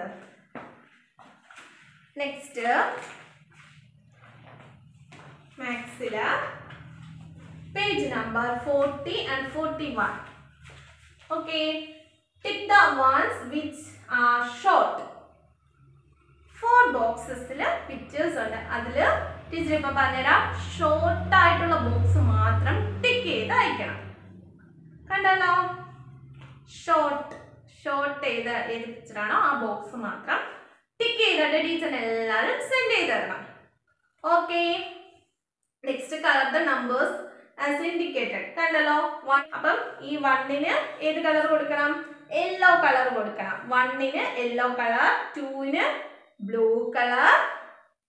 നെക്സ്റ്റ് മാത്സില page number forty and forty one okay tick the ones which are short for ബോക്സസിൽ പിക്ചേഴ്സ് ഉണ്ട് അതിൽ ടീച്ചർ ഇപ്പം പറഞ്ഞുതരാം ഷോർട്ട് ആയിട്ടുള്ള ബോക്സ് മാത്രം ടിക്ക് ചെയ്ത് അയക്കണം കണ്ടല്ലോ ഷോർട്ട് ഷോർട്ട് ചെയ്ത ഏത് പിക്ചറാണോ ആ ബോക്സ് മാത്രം ടിക്ക് ചെയ്തിട്ട് ടീച്ചറിന് എല്ലാവരും സെൻഡ് ചെയ്ത് തരണം okay next colour the numbers as indicated കണ്ടല്ലോ വൺ അപ്പം ഈ വണ്ണിന് ഏത് കളർ കൊടുക്കണം യെല്ലോ കളർ കൊടുക്കണം വണ്ണിന് യെല്ലോ കളർ ടൂവിന് ബ്ലൂ കളർ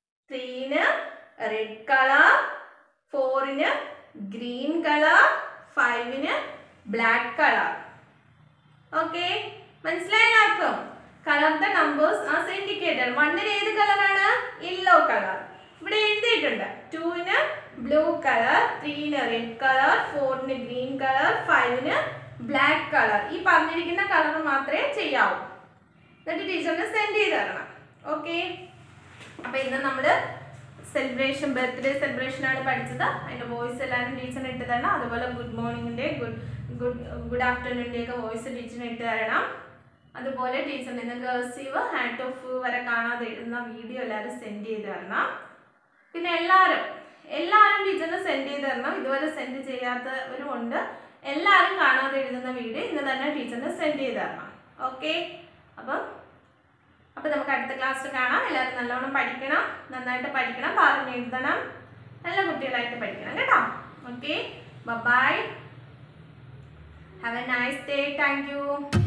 ത്രീന് റെഡ് കളർ ഫോറിന് ഗ്രീൻ കളർ ഫൈവിന് ബ്ലാക്ക് കളർ ഓക്കെ മനസ്സിലായ എല്ലാവർക്കും colour the numbers as indicator വണ്ണിന് ഏത് കളറാണ് യെല്ലോ കളർ ഇവിടെ എഴുതിയിട്ടുണ്ട് ടൂവിന് ബ്ലൂ കളർ ത്രീന് റെഡ് കളർ ഫോറിന് ഗ്രീൻ കളർ ഫൈവിന് ബ്ലാക്ക് കളർ ഈ പറഞ്ഞിരിക്കുന്ന കളർ മാത്രമേ ചെയ്യാവൂ എന്നിട്ട് ടീച്ചറിന് സെൻഡ് ചെയ്ത് തരണം ഓക്കെ അപ്പൊ ഇന്ന് നമ്മള് സെലിബ്രേഷൻ ബർത്ത്ഡേ സെലിബ്രേഷൻ ആണ് പഠിച്ചത് അതിന്റെ വോയിസ് എല്ലാവരും ടീച്ചറിന് ഇട്ട് തരണം അതുപോലെ ഗുഡ് മോർണിംഗിന്റെ ഗുഡ് ഗുഡ് ഗുഡ് ആഫ്റ്റർനൂണിന്റെ ഒക്കെ വോയിസ് ടീച്ചറിന് ഇട്ട് തരണം അതുപോലെ ടീച്ചറിന് ഇന്ന് ഗേൾസീവ് ഹാൻഡ് ഓഫ് വരെ കാണാതെ എഴുതുന്ന വീഡിയോ എല്ലാവരും സെൻഡ് ചെയ്ത് തരണം പിന്നെ എല്ലാവരും എല്ലാവരും ടീച്ചറിന് സെൻഡ് ചെയ്ത് തരണം ഇതുവരെ സെൻഡ് ചെയ്യാത്തവരും ഉണ്ട് എല്ലാവരും കാണാതെ എഴുതുന്ന വീഡിയോ ഇന്ന് തന്നെ ടീച്ചറിന് സെൻഡ് ചെയ്ത് തരണം ഓക്കെ അപ്പം അപ്പം നമുക്ക് അടുത്ത ക്ലാസ്സിൽ കാണാം എല്ലാവരും നല്ലോണം പഠിക്കണം നന്നായിട്ട് പഠിക്കണം പറഞ്ഞ് എഴുതണം നല്ല കുട്ടികളായിട്ട് പഠിക്കണം കേട്ടോ okay bye have a nice day thank U